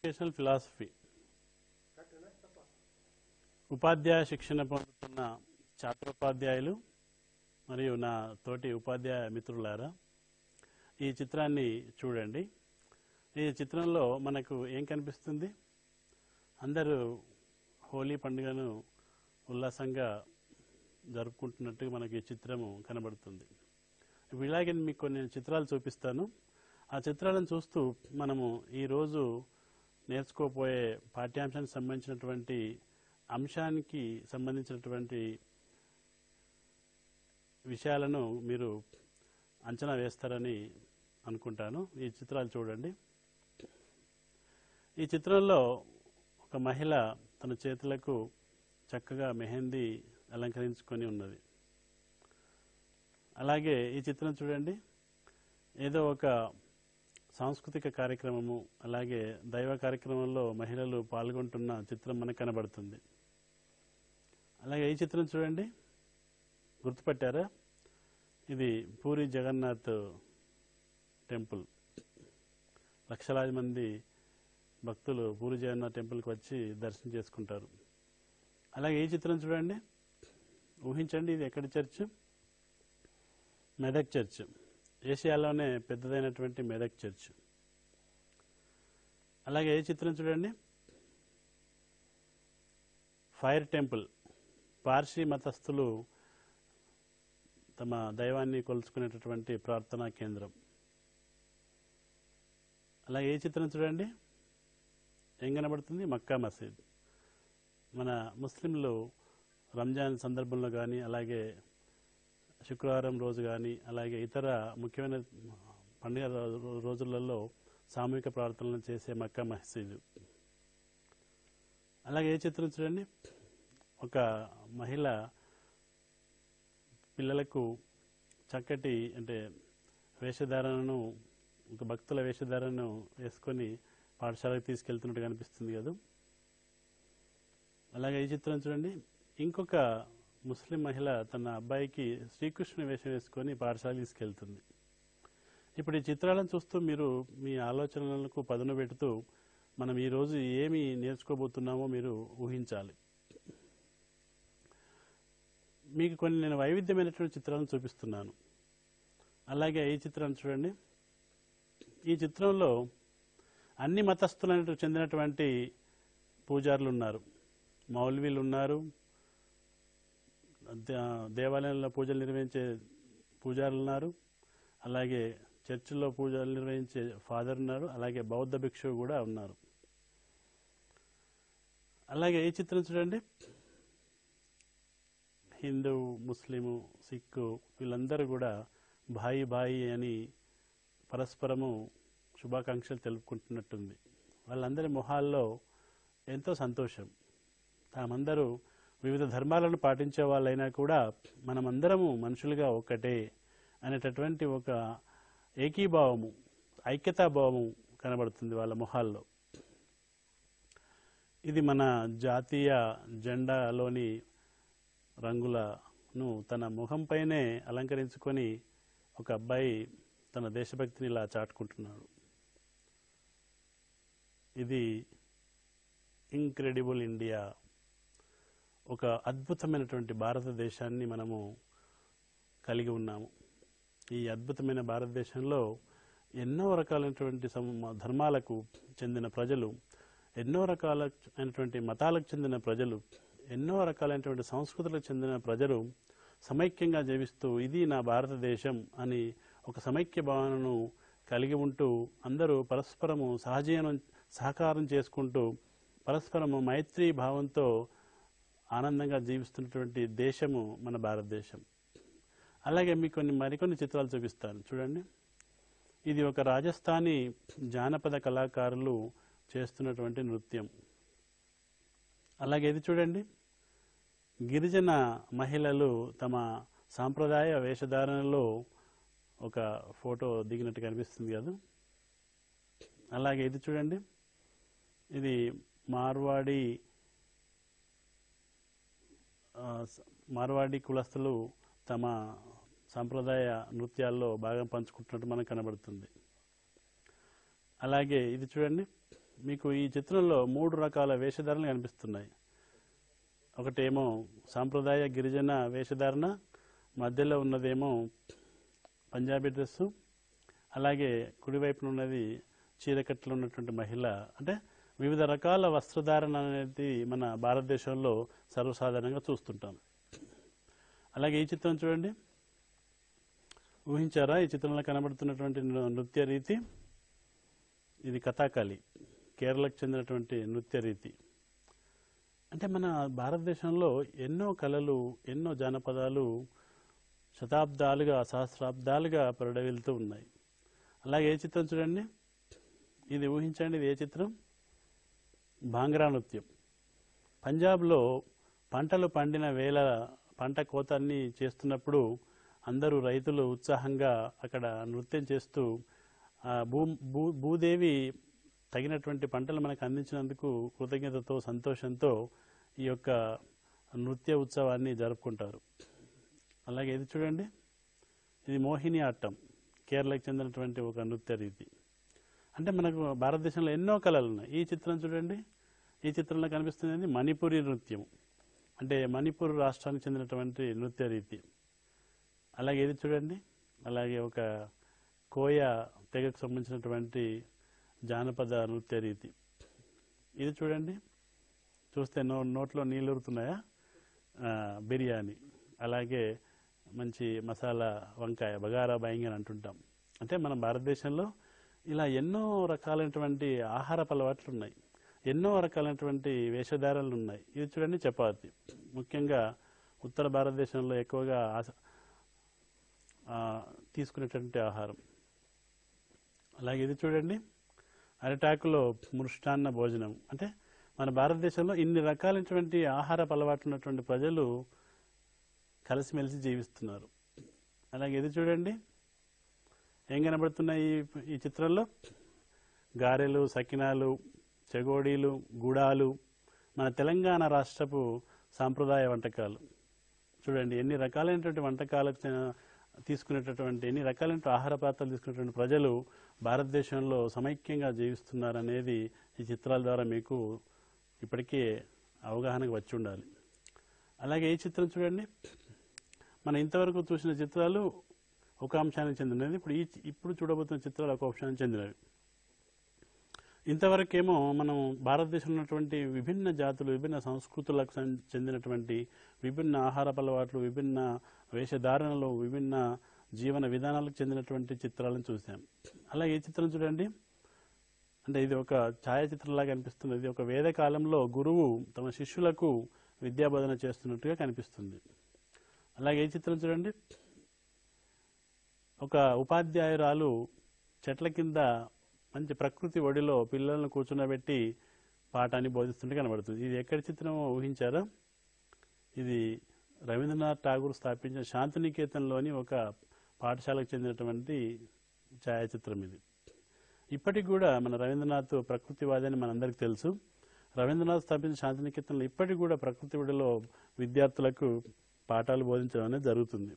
educational philosophy ఉపాధ్యాయ శిక్షణ పొందుతున్న ఛాత్రోపాధ్యాయులు మరియు నా తోటి ఉపాధ్యాయ మిత్రులారా ఈ చిత్రాన్ని చూడండి ఈ చిత్రంలో మనకు ఏం కనిపిస్తుంది అందరూ హోలీ పండుగను ఉల్లాసంగా జరుపుకుంటున్నట్టు మనకి ఈ చిత్రము కనబడుతుంది ఇప్పుడు ఇలాగే మీకు కొన్ని చిత్రాలు చూపిస్తాను ఆ చిత్రాలను చూస్తూ మనము ఈరోజు నేర్చుకోపోయే పాఠ్యాంశానికి సంబంధించినటువంటి అంశానికి సంబంధించినటువంటి విషయాలను మీరు అంచనా వేస్తారని అనుకుంటాను ఈ చిత్రాలు చూడండి ఈ చిత్రంలో ఒక మహిళ తన చేతులకు చక్కగా మెహందీ అలంకరించుకొని ఉన్నది అలాగే ఈ చిత్రం చూడండి ఏదో ఒక సాంస్కృతిక కార్యక్రమము అలాగే దైవ కార్యక్రమంలో మహిళలు పాల్గొంటున్న చిత్రం మనకు కనబడుతుంది అలాగే ఈ చిత్రం చూడండి గుర్తుపట్టారా ఇది పూరి జగన్నాథ్ టెంపుల్ లక్షలాది మంది భక్తులు పూరి జగన్నాథ్ టెంపుల్కి వచ్చి దర్శనం చేసుకుంటారు అలాగే ఈ చిత్రం చూడండి ఊహించండి ఇది ఎక్కడి చర్చ్ మెదక్ చర్చ్ ఏషియాలోనే పెద్దదైనటువంటి మెదక్ చర్చ్ అలాగే ఏ చిత్రం చూడండి ఫైర్ టెంపుల్ పార్సీ మతస్థులు తమ దైవాన్ని కొలుచుకునేటటువంటి ప్రార్థనా కేంద్రం అలాగే ఏ చిత్రం చూడండి ఏం కనబడుతుంది మక్కా మసీద్ మన ముస్లింలు రంజాన్ సందర్భంలో కానీ అలాగే శుక్రవారం రోజు కానీ అలాగే ఇతర ముఖ్యమైన పండుగ రో- రోజులలో సామూహిక ప్రార్థనలు చేసే మక్కా మసీదు అలాగే ఏ చిత్రం చూడండి ఒక మహిళ పిల్లలకు చక్కటి అంటే వేషధారణను ఒక భక్తుల వేషధారణను వేసుకొని పాఠశాలకు తీసుకెళ్తున్నట్టు కనిపిస్తుంది కదా అలాగే ఈ చిత్రం చూడండి ఇంకొక ముస్లిం మహిళ తన అబ్బాయికి శ్రీకృష్ణుని వేషం వేసుకొని పాఠశాల తీసుకెళ్తుంది ఇప్పుడు ఈ చిత్రాలను చూస్తూ మీరు మీ ఆలోచనలకు పదును పెడుతూ మనం ఈరోజు ఏమి నేర్చుకోబోతున్నామో మీరు ఊహించాలి మీకు కొన్ని నేను వైవిధ్యమైనటువంటి చిత్రాలను చూపిస్తున్నాను అలాగే ఈ చిత్రాన్ని చూడండి ఈ చిత్రంలో అన్ని మతస్థులకు చెందినటువంటి పూజారులు ఉన్నారు మౌల్వీలు ఉన్నారు దే- దేవాలయంలో పూజలు నిర్వహించే పూజారులు ఉన్నారు అలాగే చర్చిలో పూజలు నిర్వహించే ఫాదర్ ఉన్నారు అలాగే బౌద్ధ భిక్షువు కూడా ఉన్నారు అలాగే ఈ చిత్రం చూడండి హిందూ ముస్లిము సిక్కు వీళ్ళందరూ కూడా భాయి భాయి అని పరస్పరము శుభాకాంక్షలు తెలుపుకుంటున్నట్టుంది వాళ్ళందరి మొహాల్లో ఎంతో సంతోషం తామందరూ వివిధ ధర్మాలను పాటించే వాళ్ళైనా కూడా మనమందరము మనుషులుగా ఒక్కటే అనేటటువంటి ఒక ఏకీభావము ఐక్యతాభావము కనబడుతుంది వాళ్ళ మొహాల్లో ఇది మన జాతీయ జెండాలోని రంగులను తన ముఖంపైనే అలంకరించుకొని ఒక అబ్బాయి తన దేశభక్తిని ఇలా చాటుకుంటున్నాడు ఇది ఇంక్రెడిబుల్ ఇండియా ఒక అద్భుతమైనటువంటి భారతదేశాన్ని మనము కలిగి ఉన్నాము ఈ అద్భుతమైన భారతదేశంలో ఎన్నో రకాలైనటువంటి సమ- ధర్మాలకు చెందిన ప్రజలు ఎన్నో రకాలైనటువంటి మతాలకు చెందిన ప్రజలు ఎన్నో రకాలైనటువంటి సంస్కృతులకు చెందిన ప్రజలు సమైక్యంగా జీవిస్తూ ఇది నా భారతదేశం అని ఒక సమైక్య భావనను కలిగి ఉంటూ అందరూ పరస్పరము సహజీవనం సహకారం చేసుకుంటూ పరస్పరము మైత్రీ భావంతో ఆనందంగా జీవిస్తున్నటువంటి దేశము మన భారతదేశం అలాగే మీకు కొన్ని మరికొన్ని చిత్రాలు చూపిస్తాను చూడండి ఇది ఒక రాజస్థానీ జానపద కళాకారులు చేస్తున్నటువంటి నృత్యం అలాగే ఇది చూడండి గిరిజన మహిళలు తమ సాంప్రదాయ వేషధారణలో ఒక ఫోటో దిగినట్టు కనిపిస్తుంది కదా అలాగే ఇది చూడండి ఇది మార్వాడి ఆ, స- మార్వాడి కులస్తులు తమ సాంప్రదాయ నృత్యాల్లో భాగం పంచుకుంటున్నట్టు మనకు కనబడుతుంది అలాగే ఇది చూడండి మీకు ఈ చిత్రంలో మూడు రకాల వేషధారణలు కనిపిస్తున్నాయి ఒకటేమో సాంప్రదాయ గిరిజన వేషధారణ మధ్యలో ఉన్నదేమో పంజాబీ డ్రెస్సు అలాగే కుడివైపున ఉన్నది చీరకట్లు ఉన్నటువంటి మహిళ అంటే వివిధ రకాల వస్త్రధారణ అనేది మన భారతదేశంలో సర్వసాధారణంగా చూస్తుంటాం అలాగే ఈ చిత్రం చూడండి ఊహించారా ఈ చిత్రంలో కనబడుతున్నటువంటి నృ- నృత్య రీతి ఇది కథాకళి కేరళకు చెందినటువంటి నృత్య రీతి అంటే మన భారతదేశంలో ఎన్నో కళలు ఎన్నో జానపదాలు శతాబ్దాలుగా సహస్రాబ్దాలుగా పరిడవిల్తూ ఉన్నాయి అలాగే ఏ చిత్రం చూడండి ఇది ఊహించండి ఇది ఏ చిత్రం భాంగ్రా నృత్యం పంజాబ్లో పంటలు పండిన వేళ పంట కోతన్ని చేస్తున్నప్పుడు అందరూ రైతులు ఉత్సాహంగా అక్కడ నృత్యం చేస్తూ ఆ భూ భూ భూదేవి తగినటువంటి పంటలు మనకు అందించినందుకు కృతజ్ఞతతో సంతోషంతో ఈ యొక్క నృత్య ఉత్సవాన్ని జరుపుకుంటారు అలాగే ఇది చూడండి ఇది మోహిని ఆట్టం కేరళకు చెందినటువంటి ఒక నృత్య రీతి అంటే మనకు భారతదేశంలో ఎన్నో కళలు ఉన్నాయి ఈ చిత్రం చూడండి ఈ చిత్రంలో కనిపిస్తుంది మణిపురి నృత్యం అంటే మణిపూర్ రాష్ట్రానికి చెందినటువంటి నృత్య రీతి అలాగే ఇది చూడండి అలాగే ఒక కోయ తెగకు సంబంధించినటువంటి జానపద నృత్య రీతి ఇది చూడండి చూస్తే నో నోట్లో నీళ్ళు ఊరుతున్నాయా ఆ, బిర్యానీ అలాగే మంచి మసాలా వంకాయ బగారా బయంగన్ అంటుంటాం అంటే మన భారతదేశంలో ఇలా ఎన్నో రకాలైనటువంటి ఆహారపు అలవాట్లు ఉన్నాయి ఎన్నో రకాలైనటువంటి వేషధారాలు ఉన్నాయి ఇది చూడండి చపాతి ముఖ్యంగా ఉత్తర భారతదేశంలో ఎక్కువగా ఆస- ఆ, తీసుకునేటువంటి ఆహారం అలాగే ఇది చూడండి అరిటాకులో మృష్టాన్న భోజనం అంటే మన భారతదేశంలో ఇన్ని రకాలైనటువంటి ఆహారపు అలవాట్లు ఉన్నటువంటి ప్రజలు కలిసిమెలిసి జీవిస్తున్నారు అలాగే ఇది చూడండి ఏం కనబడుతున్నాయి ఈ- ఈ చిత్రంలో గారెలు సకినాలు చెగోడీలు గుడాలు మన తెలంగాణ రాష్ట్రపు సాంప్రదాయ వంటకాలు చూడండి ఎన్ని రకాలైనటువంటి వంటకాలకు చె- తీసుకునేటటువంటి ఎన్ని రకాలైన ఆహార పదార్థాలు తీసుకునేటువంటి ప్రజలు భారతదేశంలో సమైక్యంగా జీవిస్తున్నారనేది ఈ చిత్రాల ద్వారా మీకు ఇప్పటికే అవగాహనకు వచ్చి ఉండాలి అలాగే ఈ చిత్రం చూడండి మనం ఇంతవరకు చూసిన చిత్రాలు ఒక అంశానికి చెందినది ఇప్పుడు ఈ ఇప్పుడు చూడబోతున్న చిత్రాలు ఒక అంశానికి చెందినవి ఇంతవరకేమో మనం భారతదేశంలో ఉన్నటువంటి విభిన్న జాతులు విభిన్న సంస్కృతులకు సం- చెందినటువంటి విభిన్న ఆహార అలవాట్లు విభిన్న వేషధారణలు విభిన్న జీవన విధానాలకు చెందినటువంటి చిత్రాలను చూసాం అలాగే ఈ చిత్రం చూడండి అంటే ఇది ఒక ఛాయాచిత్రంలాగా కనిపిస్తుంది ఇది ఒక వేద కాలంలో గురువు తమ శిష్యులకు విద్యాబోధన చేస్తున్నట్టుగా కనిపిస్తుంది అలాగే ఈ చిత్రం చూడండి ఒక ఉపాధ్యాయురాలు చెట్ల కింద మంచి ప్రకృతి ఒడిలో పిల్లలను కూర్చున్నబెట్టి పాఠాన్ని బోధిస్తుంటే కనబడుతుంది ఇది ఎక్కడి చిత్రం ఊహించారా ఇది రవీంద్రనాథ్ ఠాగూర్ స్థాపించిన శాంతినికేతన్లోని ఒక పాఠశాలకు చెందినటువంటి ఛాయాచిత్రం ఇది ఇప్పటికి కూడా మన రవీంద్రనాథ్ ప్రకృతివాది అని మనందరికీ తెలుసు రవీంద్రనాథ్ స్థాపించిన శాంతినికేతన్లో ఇప్పటికి కూడా ప్రకృతి ఒడిలో విద్యార్థులకు పాఠాలు బోధించడం అనేది జరుగుతుంది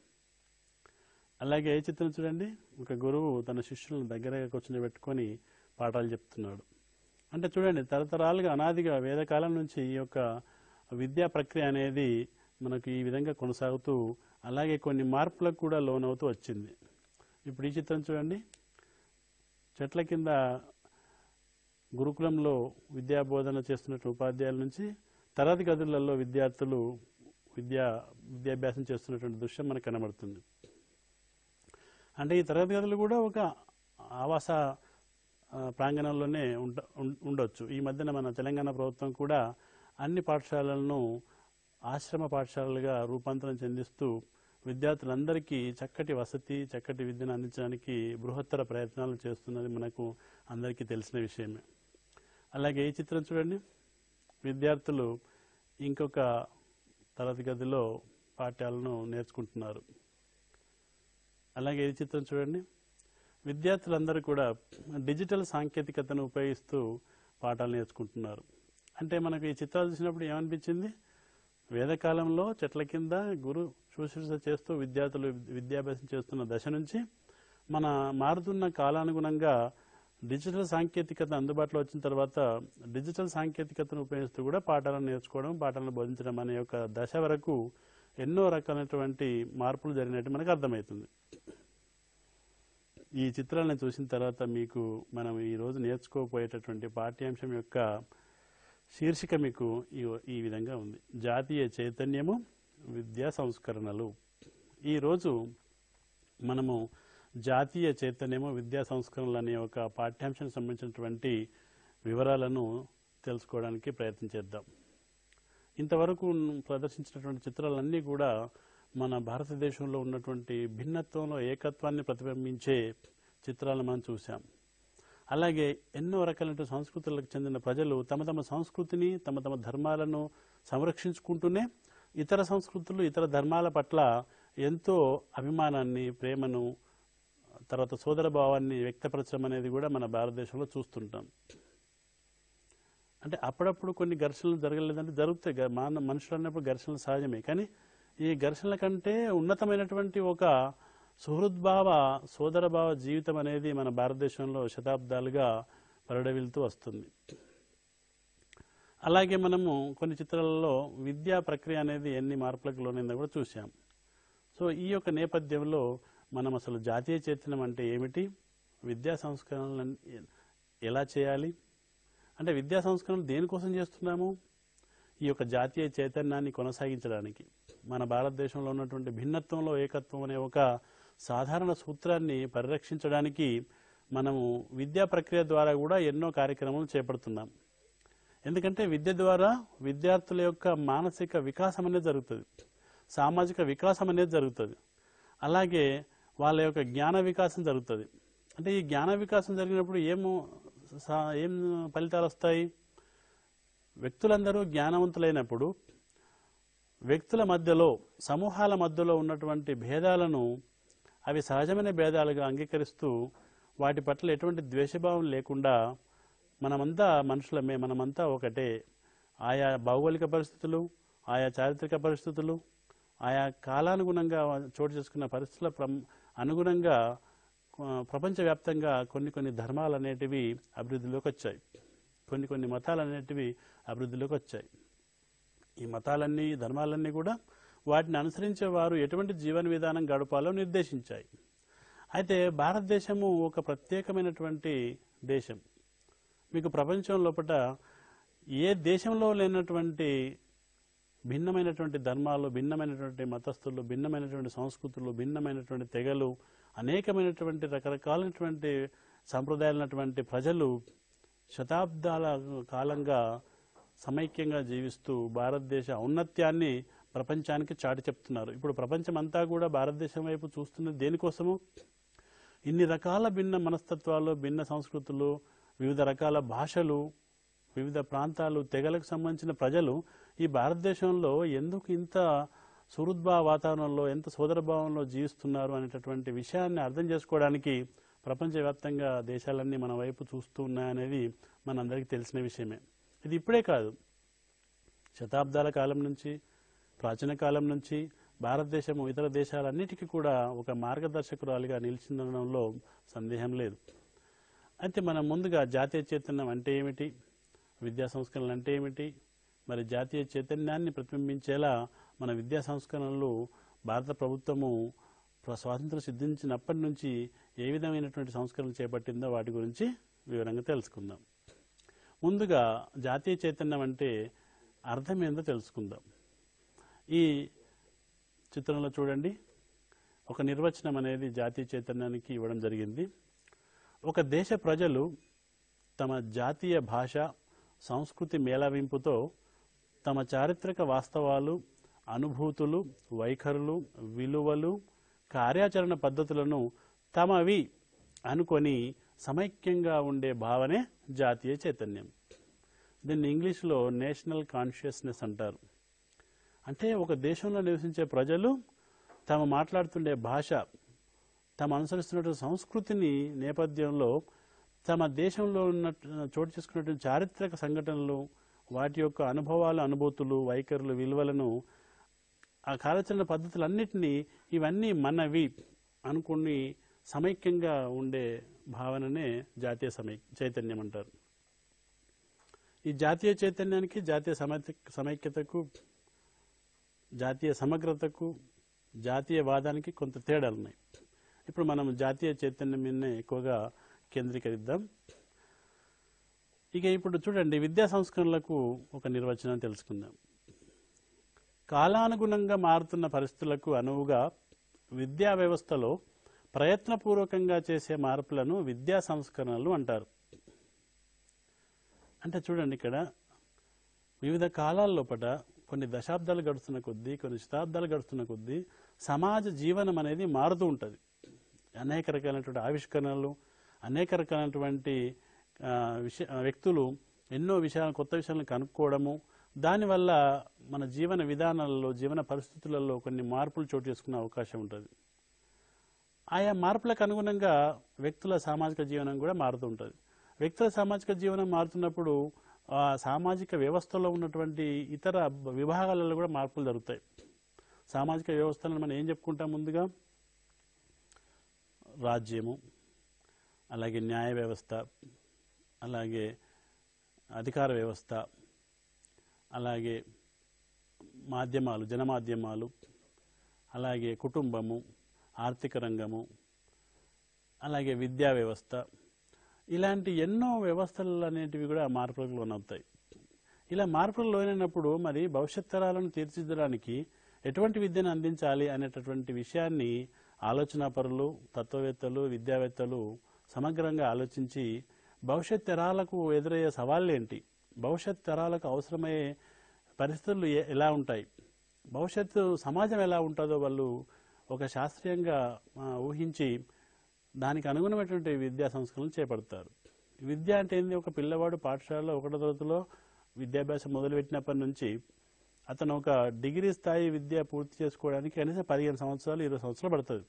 అలాగే ఏ చిత్రం చూడండి ఒక గురువు తన శిష్యులను దగ్గరగా కూర్చొని పెట్టుకొని పాఠాలు చెప్తున్నాడు అంటే చూడండి తరతరాలుగా అనాదిగా వేదకాలం నుంచి ఈ యొక్క విద్యా ప్రక్రియ అనేది మనకు ఈ విధంగా కొనసాగుతూ అలాగే కొన్ని మార్పులకు కూడా లోనవుతూ వచ్చింది ఇప్పుడు ఈ చిత్రం చూడండి చెట్ల కింద గురుకులంలో విద్యా బోధన చేస్తున్న ఉపాధ్యాయుల నుంచి తరగతి గదులలో విద్యార్థులు విద్యా విద్యాభ్యాసం చేస్తున్నటువంటి దృశ్యం మనకు కనబడుతుంది అంటే ఈ తరగతి గదులు కూడా ఒక ఆవాస ఆ, ప్రాంగణంలోనే ఉండ ఉం- ఉండొచ్చు ఈ మధ్యన మన తెలంగాణ ప్రభుత్వం కూడా అన్ని పాఠశాలలను ఆశ్రమ పాఠశాలలుగా రూపాంతరం చెందిస్తూ విద్యార్థులందరికీ చక్కటి వసతి చక్కటి విద్యను అందించడానికి బృహత్తర ప్రయత్నాలు చేస్తున్నది మనకు అందరికీ తెలిసిన విషయమే అలాగే ఈ చిత్రం చూడండి విద్యార్థులు ఇంకొక తరగతి గదిలో పాఠ్యాలను నేర్చుకుంటున్నారు అలాగే ఈ చిత్రం చూడండి విద్యార్థులందరూ కూడా డిజిటల్ సాంకేతికతను ఉపయోగిస్తూ పాఠాలు నేర్చుకుంటున్నారు అంటే మనకు ఈ చిత్రాలు చూసినప్పుడు ఏమనిపించింది వేదకాలంలో చెట్ల కింద గురు శుశ్రూష చేస్తూ విద్యార్థులు విద్యాభ్యాసం చేస్తున్న దశ నుంచి మన మారుతున్న కాలానుగుణంగా డిజిటల్ సాంకేతికత అందుబాటులో వచ్చిన తర్వాత డిజిటల్ సాంకేతికతను ఉపయోగిస్తూ కూడా పాఠాలను నేర్చుకోవడం పాఠాలను బోధించడం అనే ఒక దశ వరకు ఎన్నో రకాలైనటువంటి మార్పులు జరిగినట్టు మనకు అర్థమవుతుంది ఈ చిత్రాలను చూసిన తర్వాత మీకు మనం ఈ రోజు నేర్చుకోపోయేటటువంటి పాఠ్యాంశం యొక్క శీర్షిక మీకు ఈ ఈ విధంగా ఉంది జాతీయ చైతన్యము విద్యా సంస్కరణలు ఈరోజు మనము జాతీయ చైతన్యము విద్యా సంస్కరణలు అనే ఒక పాఠ్యాంశానికి సంబంధించినటువంటి వివరాలను తెలుసుకోవడానికి ప్రయత్నం చేద్దాం ఇంతవరకు ప్రదర్శించినటువంటి చిత్రాలన్నీ కూడా మన భారతదేశంలో ఉన్నటువంటి భిన్నత్వంలో ఏకత్వాన్ని ప్రతిబింబించే చిత్రాలను మనం చూసాం అలాగే ఎన్నో రకాలైన సంస్కృతులకు చెందిన ప్రజలు తమ తమ సంస్కృతిని తమ తమ ధర్మాలను సంరక్షించుకుంటూనే ఇతర సంస్కృతులు ఇతర ధర్మాల పట్ల ఎంతో అభిమానాన్ని ప్రేమను తర్వాత సోదర భావాన్ని వ్యక్తపరచడం అనేది కూడా మన భారతదేశంలో చూస్తుంటాం అంటే అప్పుడప్పుడు కొన్ని ఘర్షణలు జరగలేదంటే జరుగుతాయి గ- మాన మనుషులు అన్నప్పుడు ఘర్షణలు సహజమే కానీ ఈ ఘర్షణల కంటే ఉన్నతమైనటువంటి ఒక సుహృద్భావ సోదరభావ జీవితం అనేది మన భారతదేశంలో శతాబ్దాలుగా పరిడవిల్తూ వస్తుంది అలాగే మనము కొన్ని చిత్రాలలో విద్యా ప్రక్రియ అనేది ఎన్ని మార్పులకు లోనైందో కూడా చూసాం సో ఈ యొక్క నేపథ్యంలో మనం అసలు జాతీయ చైతన్యం అంటే ఏమిటి విద్యా సంస్కరణలను ఎలా చేయాలి అంటే విద్యా సంస్కరణలు దేనికోసం చేస్తున్నాము ఈ యొక్క జాతీయ చైతన్యాన్ని కొనసాగించడానికి మన భారతదేశంలో ఉన్నటువంటి భిన్నత్వంలో ఏకత్వం అనే ఒక సాధారణ సూత్రాన్ని పరిరక్షించడానికి మనము విద్యా ప్రక్రియ ద్వారా కూడా ఎన్నో కార్యక్రమాలు చేపడుతున్నాం ఎందుకంటే విద్య ద్వారా విద్యార్థుల యొక్క మానసిక వికాసం అనేది జరుగుతుంది సామాజిక వికాసం అనేది జరుగుతుంది అలాగే వాళ్ళ యొక్క జ్ఞాన వికాసం జరుగుతుంది అంటే ఈ జ్ఞాన వికాసం జరిగినప్పుడు ఏమో సా- ఏం ఫలితాలు వస్తాయి వ్యక్తులందరూ జ్ఞానవంతులైనప్పుడు వ్యక్తుల మధ్యలో సమూహాల మధ్యలో ఉన్నటువంటి భేదాలను అవి సహజమైన భేదాలుగా అంగీకరిస్తూ వాటి పట్ల ఎటువంటి ద్వేషభావం లేకుండా మనమంతా మనుషులమే మనమంతా ఒకటే ఆయా భౌగోళిక పరిస్థితులు ఆయా చారిత్రక పరిస్థితులు ఆయా కాలానుగుణంగా చోటు చేసుకున్న పరిస్థితుల ప్రం- అనుగుణంగా ఆ, ప్రపంచవ్యాప్తంగా కొన్ని కొన్ని ధర్మాలు అనేటివి అభివృద్ధిలోకి వచ్చాయి కొన్ని కొన్ని మతాలు అనేటివి అభివృద్ధిలోకి వచ్చాయి ఈ మతాలన్నీ ధర్మాలన్నీ కూడా వాటిని అనుసరించే వారు ఎటువంటి జీవన విధానం గడపాలో నిర్దేశించాయి అయితే భారతదేశము ఒక ప్రత్యేకమైనటువంటి దేశం మీకు ప్రపంచం లోపల ఏ దేశంలో లేనటువంటి భిన్నమైనటువంటి ధర్మాలు భిన్నమైనటువంటి మతస్థులు భిన్నమైనటువంటి సంస్కృతులు భిన్నమైనటువంటి తెగలు అనేకమైనటువంటి రకరకాలైనటువంటి సంప్రదాయాలైనటువంటి ప్రజలు శతాబ్దాల కాలంగా సమైక్యంగా జీవిస్తూ భారతదేశ ఔన్నత్యాన్ని ప్రపంచానికి చాటి చెప్తున్నారు ఇప్పుడు ప్రపంచం అంతా కూడా భారతదేశం వైపు చూస్తున్నది దేనికోసము ఇన్ని రకాల భిన్న మనస్తత్వాలు భిన్న సంస్కృతులు వివిధ రకాల భాషలు వివిధ ప్రాంతాలు తెగలకు సంబంధించిన ప్రజలు ఈ భారతదేశంలో ఎందుకు ఇంత సుహృద్భావ వాతావరణంలో ఎంత సోదరభావంలో జీవిస్తున్నారు అనేటటువంటి విషయాన్ని అర్థం చేసుకోవడానికి ప్రపంచవ్యాప్తంగా దేశాలన్నీ మన వైపు చూస్తూ ఉన్నాయనేది మనందరికీ తెలిసిన విషయమే ఇది ఇప్పుడే కాదు శతాబ్దాల కాలం నుంచి ప్రాచీన కాలం నుంచి భారతదేశము ఇతర దేశాలన్నిటికీ కూడా ఒక మార్గదర్శకురాలిగా నిలిచిందనడంలో సందేహం లేదు అయితే మనం ముందుగా జాతీయ చైతన్యం అంటే ఏమిటి విద్యా సంస్కరణలు అంటే ఏమిటి మరి జాతీయ చైతన్యాన్ని ప్రతిబింబించేలా మన విద్యా సంస్కరణలు భారత ప్రభుత్వము ప్ర- స్వాతంత్రం సిద్ధించినప్పటి నుంచి ఏ విధమైనటువంటి సంస్కరణలు చేపట్టిందో వాటి గురించి వివరంగా తెలుసుకుందాం ముందుగా జాతీయ చైతన్యం అంటే అర్థం ఏందో తెలుసుకుందాం ఈ చిత్రంలో చూడండి ఒక నిర్వచనం అనేది జాతీయ చైతన్యానికి ఇవ్వడం జరిగింది ఒక దేశ ప్రజలు తమ జాతీయ భాష సంస్కృతి మేళవింపుతో తమ చారిత్రక వాస్తవాలు అనుభూతులు వైఖరులు విలువలు కార్యాచరణ పద్ధతులను తమవి అనుకొని సమైక్యంగా ఉండే భావనే జాతీయ చైతన్యం దీన్ని ఇంగ్లీష్లో నేషనల్ కాన్షియస్నెస్ అంటారు అంటే ఒక దేశంలో నివసించే ప్రజలు తాము మాట్లాడుతుండే భాష తాము అనుసరిస్తున్నటువంటి సంస్కృతిని నేపథ్యంలో తమ దేశంలో ఉన్న చోటు చేసుకున్నటువంటి చారిత్రక సంఘటనలు వాటి యొక్క అనుభవాలు అనుభూతులు వైఖరులు విలువలను ఆ కార్యాచరణ పద్ధతులన్నిటినీ ఇవన్నీ మనవి అనుకుని సమైక్యంగా ఉండే భావననే జాతీయ సమై చైతన్యం అంటారు ఈ జాతీయ చైతన్యానికి జాతీయ సమై సమైక్యతకు జాతీయ సమగ్రతకు జాతీయవాదానికి కొంత తేడాలు ఉన్నాయి ఇప్పుడు మనం జాతీయ చైతన్యం మీదనే ఎక్కువగా కేంద్రీకరిద్దాం ఇక ఇప్పుడు చూడండి విద్యా సంస్కరణలకు ఒక నిర్వచనం తెలుసుకుందాం కాలానుగుణంగా మారుతున్న పరిస్థితులకు అనువుగా విద్యా వ్యవస్థలో ప్రయత్నపూర్వకంగా చేసే మార్పులను విద్యా సంస్కరణలు అంటారు అంటే చూడండి ఇక్కడ వివిధ కాలాల లోపల కొన్ని దశాబ్దాలు గడుస్తున్న కొద్దీ కొన్ని శతాబ్దాలు గడుస్తున్న కొద్దీ సమాజ జీవనం అనేది మారుతూ ఉంటుంది అనేక రకాలైనటువంటి ఆవిష్కరణలు అనేక రకాలైనటువంటి ఆ, విషయ ఆ, వ్యక్తులు ఎన్నో విషయాలు కొత్త విషయాలను కనుక్కోవడము దానివల్ల మన జీవన విధానాలలో జీవన పరిస్థితులలో కొన్ని మార్పులు చోటు చేసుకునే అవకాశం ఉంటుంది ఆయా మార్పులకు అనుగుణంగా వ్యక్తుల సామాజిక జీవనం కూడా మారుతూ ఉంటుంది వ్యక్తుల సామాజిక జీవనం మారుతున్నప్పుడు ఆ సామాజిక వ్యవస్థలో ఉన్నటువంటి ఇతర బ- విభాగాలలో కూడా మార్పులు జరుగుతాయి సామాజిక వ్యవస్థలను మనం ఏం చెప్పుకుంటాం ముందుగా రాజ్యము అలాగే న్యాయ వ్యవస్థ అలాగే అధికార వ్యవస్థ అలాగే మాధ్యమాలు జనమాధ్యమాలు అలాగే కుటుంబము ఆర్థిక రంగము అలాగే విద్యా వ్యవస్థ ఇలాంటి ఎన్నో వ్యవస్థలు అనేటివి కూడా మార్పులకు లోనవుతాయి ఇలా మార్పులు లోనైనప్పుడు మరి భవిష్యత్ తరాలను తీర్చిదిద్దడానికి ఎటువంటి విద్యను అందించాలి అనేటటువంటి విషయాన్ని ఆలోచనాపరులు తత్వవేత్తలు విద్యావేత్తలు సమగ్రంగా ఆలోచించి భవిష్యత్ తరాలకు ఎదురయ్యే సవాళ్ళు ఏంటి భవిష్యత్ తరాలకు అవసరమయ్యే పరిస్థితులు ఏ- ఎలా ఉంటాయి భవిష్యత్తు సమాజం ఎలా ఉంటుందో వాళ్ళు ఒక శాస్త్రీయంగా ఆ, ఊహించి దానికి అనుగుణమైనటువంటి విద్యా సంస్కరణలు చేపడతారు విద్య అంటే ఏంది ఒక పిల్లవాడు పాఠశాలలో ఒకటో తరగతిలో విద్యాభ్యాసం మొదలుపెట్టినప్పటి నుంచి అతను ఒక డిగ్రీ స్థాయి విద్య పూర్తి చేసుకోవడానికి కనీసం పదిహేను సంవత్సరాలు ఇరవై సంవత్సరాలు పడుతుంది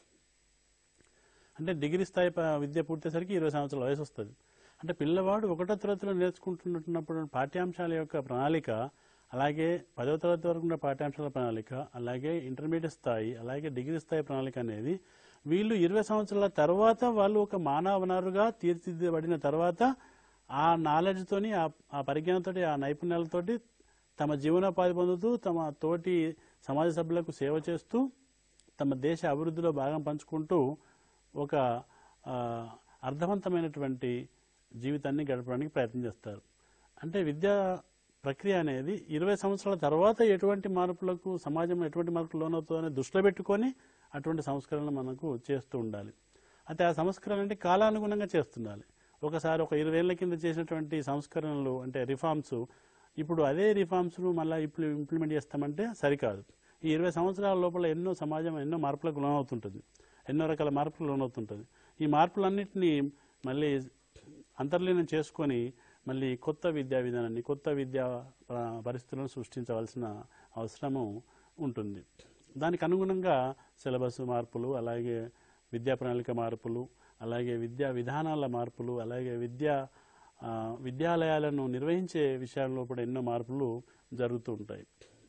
అంటే డిగ్రీ స్థాయి ప- విద్య పూర్తయ్యేసరికి ఇరవై సంవత్సరాల వయసు వస్తుంది అంటే పిల్లవాడు ఒకటో తరగతిలో నేర్చుకుంటున్నప్పుడు పాఠ్యాంశాల యొక్క ప్రణాళిక అలాగే పదో తరగతి వరకు ఉన్న పాఠ్యాంశాల ప్రణాళిక అలాగే ఇంటర్మీడియట్ స్థాయి అలాగే డిగ్రీ స్థాయి ప్రణాళిక అనేది వీళ్ళు ఇరవై సంవత్సరాల తర్వాత వాళ్ళు ఒక మానవ వనరుగా తీర్చిదిద్దబడిన తర్వాత ఆ నాలెడ్జ్తోని ఆ ఆ పరిజ్ఞానంతో ఆ నైపుణ్యాలతోటి తమ జీవనోపాధి పొందుతూ తమ తోటి సమాజ సభ్యులకు సేవ చేస్తూ తమ దేశ అభివృద్ధిలో భాగం పంచుకుంటూ ఒక ఆ, అర్థవంతమైనటువంటి జీవితాన్ని గడపడానికి ప్రయత్నం చేస్తారు అంటే విద్యా ప్రక్రియ అనేది ఇరవై సంవత్సరాల తర్వాత ఎటువంటి మార్పులకు సమాజంలో ఎటువంటి మార్పులు లోనవుతుందని దృష్టిలో పెట్టుకొని అటువంటి సంస్కరణలు మనకు చేస్తూ ఉండాలి అయితే ఆ సంస్కరణ అంటే కాలానుగుణంగా చేస్తుండాలి ఒకసారి ఒక ఇరవై ఏళ్ల కింద చేసినటువంటి సంస్కరణలు అంటే రిఫార్మ్స్ ఇప్పుడు అదే రిఫార్మ్స్ను మళ్ళీ ఇప్పుడు ఇంప్లిమెంట్ చేస్తామంటే సరికాదు ఈ ఇరవై సంవత్సరాల లోపల ఎన్నో సమాజం ఎన్నో మార్పులకు లోనవుతుంటుంది ఎన్నో రకాల మార్పులు లోనవుతుంటుంది ఈ మార్పులన్నింటినీ మళ్ళీ అంతర్లీనం చేసుకొని మళ్ళీ కొత్త విద్యా విధానాన్ని కొత్త విద్యా ఆ, పరిస్థితులను సృష్టించవలసిన అవసరము ఉంటుంది దానికి అనుగుణంగా సిలబస్ మార్పులు అలాగే విద్యా ప్రణాళిక మార్పులు అలాగే విద్యా విధానాల మార్పులు అలాగే విద్యా ఆ, విద్యాలయాలను నిర్వహించే విషయాల్లో కూడా ఎన్నో మార్పులు జరుగుతూ ఉంటాయి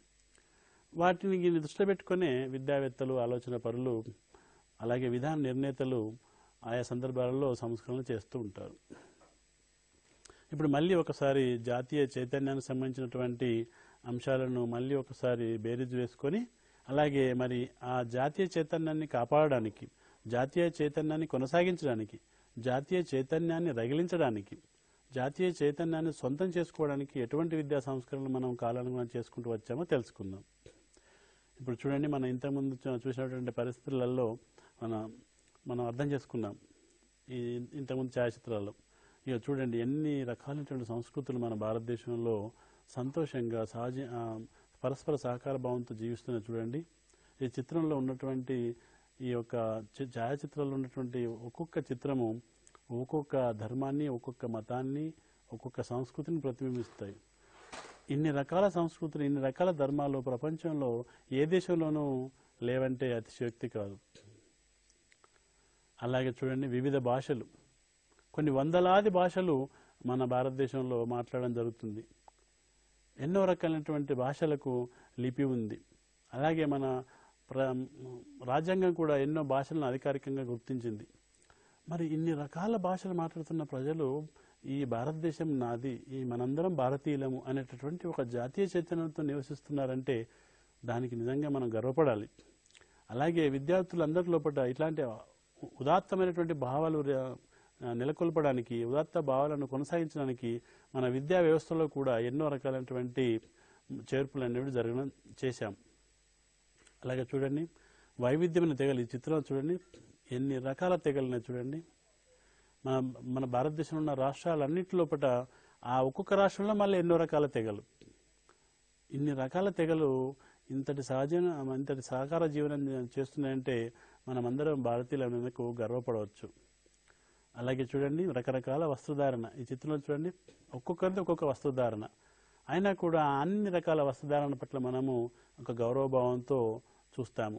వాటిని దృష్టిలో పెట్టుకునే విద్యావేత్తలు ఆలోచన పరులు అలాగే విధాన నిర్ణేతలు ఆయా సందర్భాలలో సంస్కరణలు చేస్తూ ఉంటారు ఇప్పుడు మళ్ళీ ఒకసారి జాతీయ చైతన్యానికి సంబంధించినటువంటి అంశాలను మళ్ళీ ఒకసారి బేరీజు వేసుకొని అలాగే మరి ఆ జాతీయ చైతన్యాన్ని కాపాడడానికి జాతీయ చైతన్యాన్ని కొనసాగించడానికి జాతీయ చైతన్యాన్ని రగిలించడానికి జాతీయ చైతన్యాన్ని సొంతం చేసుకోవడానికి ఎటువంటి విద్యా సంస్కరణలు మనం కాలానుగుణం చేసుకుంటూ వచ్చామో తెలుసుకుందాం ఇప్పుడు చూడండి మనం ఇంతకుముందు చూ- చూసినటువంటి పరిస్థితులలో మన మనం అర్థం చేసుకున్నాం ఈ ఇంతకుముందు ఛాయాచిత్రాల్లో ఇక చూడండి ఎన్ని రకాలైనటువంటి సంస్కృతులు మన భారతదేశంలో సంతోషంగా సహజ ఆ, పరస్పర సహకార భావంతో జీవిస్తున్న చూడండి ఈ చిత్రంలో ఉన్నటువంటి ఈ యొక్క చి- ఛాయాచిత్రంలో ఉన్నటువంటి ఒక్కొక్క చిత్రము ఒక్కొక్క ధర్మాన్ని ఒక్కొక్క మతాన్ని ఒక్కొక్క సంస్కృతిని ప్రతిబింబిస్తాయి ఇన్ని రకాల సంస్కృతులు ఇన్ని రకాల ధర్మాలు ప్రపంచంలో ఏ దేశంలోనూ లేవంటే అతిశయోక్తి కాదు అలాగే చూడండి వివిధ భాషలు కొన్ని వందలాది భాషలు మన భారతదేశంలో మాట్లాడడం జరుగుతుంది ఎన్నో రకాలైనటువంటి భాషలకు లిపి ఉంది అలాగే మన ప్ర రాజ్యాంగం కూడా ఎన్నో భాషలను అధికారికంగా గుర్తించింది మరి ఇన్ని రకాల భాషలు మాట్లాడుతున్న ప్రజలు ఈ భారతదేశం నాది ఈ మనందరం భారతీయులము అనేటటువంటి ఒక జాతీయ చైతన్యంతో నివసిస్తున్నారంటే దానికి నిజంగా మనం గర్వపడాలి అలాగే విద్యార్థులందరి లోపల ఇట్లాంటి ఉదాత్తమైనటువంటి భావాలు ర- నెలకొల్పడానికి ఉదాత్త భావాలను కొనసాగించడానికి మన విద్యా వ్యవస్థలో కూడా ఎన్నో రకాలైనటువంటి చేర్పులు అనేవి జరగడం చేశాం అలాగే చూడండి వైవిధ్యమైన తెగలు ఈ చిత్రం చూడండి ఎన్ని రకాల తెగలు ఉన్నాయి చూడండి మన మన భారతదేశంలో ఉన్న రాష్ట్రాలన్నింటి లోపల ఆ ఒక్కొక్క రాష్ట్రంలో మళ్ళీ ఎన్నో రకాల తెగలు ఇన్ని రకాల తెగలు ఇంతటి సహజ ఇంతటి సహకార జీవనం చేస్తున్నాయంటే మనమందరం భారతీయులకు గర్వపడవచ్చు అలాగే చూడండి రకరకాల వస్త్రధారణ ఈ చిత్రంలో చూడండి ఒక్కొక్కరిది ఒక్కొక్క వస్త్రధారణ అయినా కూడా అన్ని రకాల వస్త్రధారణ పట్ల మనము ఒక గౌరవభావంతో చూస్తాము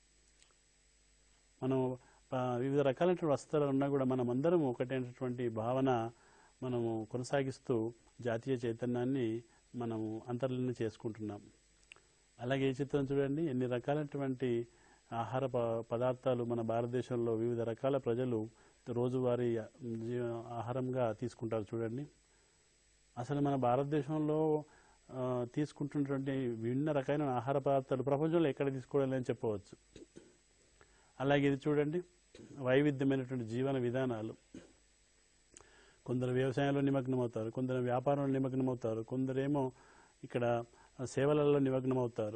మనం ఆ, వివిధ రకాలైనటువంటి వస్త్రాలు ఉన్నా కూడా మనం అందరం ఒకటైనటువంటి భావన మనము కొనసాగిస్తూ జాతీయ చైతన్యాన్ని మనము అంతర్లీనం చేసుకుంటున్నాం అలాగే ఈ చిత్రం చూడండి ఎన్ని రకాలైనటువంటి ఆహార ప- పదార్థాలు మన భారతదేశంలో వివిధ రకాల ప్రజలు రోజువారీ జీవ ఆహారంగా తీసుకుంటారు చూడండి అసలు మన భారతదేశంలో ఆ, తీసుకుంటున్నటువంటి విభిన్న రకాలైన ఆహార పదార్థాలు ప్రపంచంలో ఎక్కడ తీసుకోవడం లేదని చెప్పవచ్చు అలాగే ఇది చూడండి వైవిధ్యమైనటువంటి జీవన విధానాలు కొందరు వ్యవసాయంలో నిమగ్నమవుతారు కొందరు వ్యాపారంలో నిమగ్నమవుతారు కొందరేమో ఇక్కడ సేవలలో నిమగ్నమవుతారు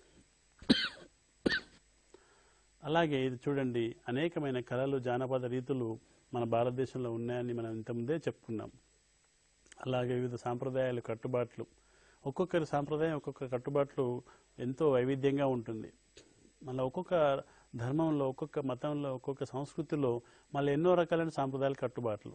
అలాగే ఇది చూడండి అనేకమైన కళలు జానపద రీతులు మన భారతదేశంలో ఉన్నాయని మనం ఇంతకుముందే చెప్పుకున్నాం అలాగే వివిధ సాంప్రదాయాలు కట్టుబాట్లు ఒక్కొక్కరి సాంప్రదాయం ఒక్కొక్క కట్టుబాట్లు ఎంతో వైవిధ్యంగా ఉంటుంది మళ్ళీ ఒక్కొక్క ధర్మంలో ఒక్కొక్క మతంలో ఒక్కొక్క సంస్కృతిలో మళ్ళీ ఎన్నో రకాలైన సాంప్రదాయాల కట్టుబాట్లు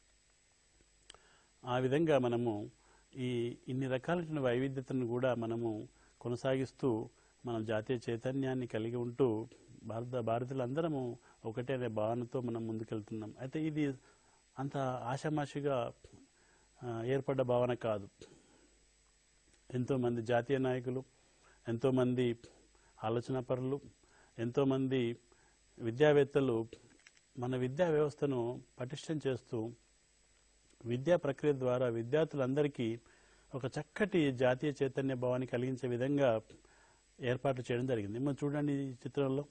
ఆ విధంగా మనము ఈ ఇన్ని రకాలైన వైవిధ్యతను కూడా మనము కొనసాగిస్తూ మనం జాతీయ చైతన్యాన్ని కలిగి ఉంటూ భారత భారతీయులందరము ఒకటే అనే భావనతో మనం ముందుకెళ్తున్నాం అయితే ఇది అంత ఆషామాషిగా ఆ, ఏర్పడ్డ భావన కాదు ఎంతోమంది జాతీయ నాయకులు ఎంతోమంది ఆలోచనాపరులు ఎంతోమంది విద్యావేత్తలు మన విద్యా వ్యవస్థను పటిష్టం చేస్తూ విద్యా ప్రక్రియ ద్వారా విద్యార్థులందరికీ ఒక చక్కటి జాతీయ చైతన్య భావాన్ని కలిగించే విధంగా ఏర్పాట్లు చేయడం జరిగింది మనం చూడండి ఈ చిత్రంలో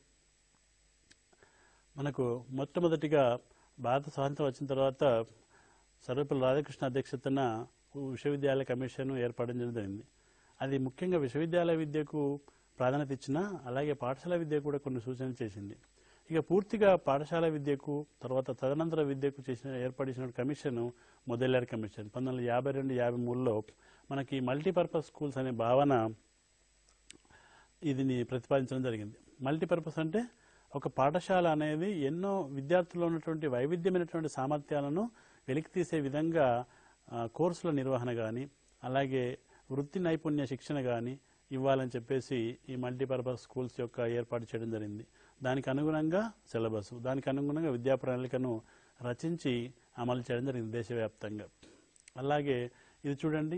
మనకు మొట్టమొదటిగా భారత స్వాతంత్రం వచ్చిన తర్వాత సర్వపల్లి రాధాకృష్ణ అధ్యక్షతన విశ్వవిద్యాలయ కమిషన్ ఏర్పాటు చేయడం జరిగింది అది ముఖ్యంగా విశ్వవిద్యాలయ విద్యకు ప్రాధాన్యత ఇచ్చినా అలాగే పాఠశాల విద్యకు కూడా కొన్ని సూచనలు చేసింది ఇక పూర్తిగా పాఠశాల విద్యకు తర్వాత తదనంతర విద్యకు చేసిన ఏర్పాటు చేసిన కమిషన్ మొదలైన కమిషన్ పంతొమ్మిది వందల యాభై రెండు యాభై మూడులో మనకి మల్టీపర్పస్ స్కూల్స్ అనే భావన ఇదిని ప్రతిపాదించడం జరిగింది మల్టీపర్పస్ అంటే ఒక పాఠశాల అనేది ఎన్నో విద్యార్థుల్లో ఉన్నటువంటి వైవిధ్యమైనటువంటి సామర్థ్యాలను వెలికి తీసే విధంగా ఆ, కోర్సుల నిర్వహణ కానీ అలాగే వృత్తి నైపుణ్య శిక్షణ కానీ ఇవ్వాలని చెప్పేసి ఈ మల్టీపర్పస్ స్కూల్స్ యొక్క ఏర్పాటు చేయడం జరిగింది దానికి అనుగుణంగా సిలబస్ దానికి అనుగుణంగా విద్యా ప్రణాళికను రచించి అమలు చేయడం జరిగింది దేశవ్యాప్తంగా అలాగే ఇది చూడండి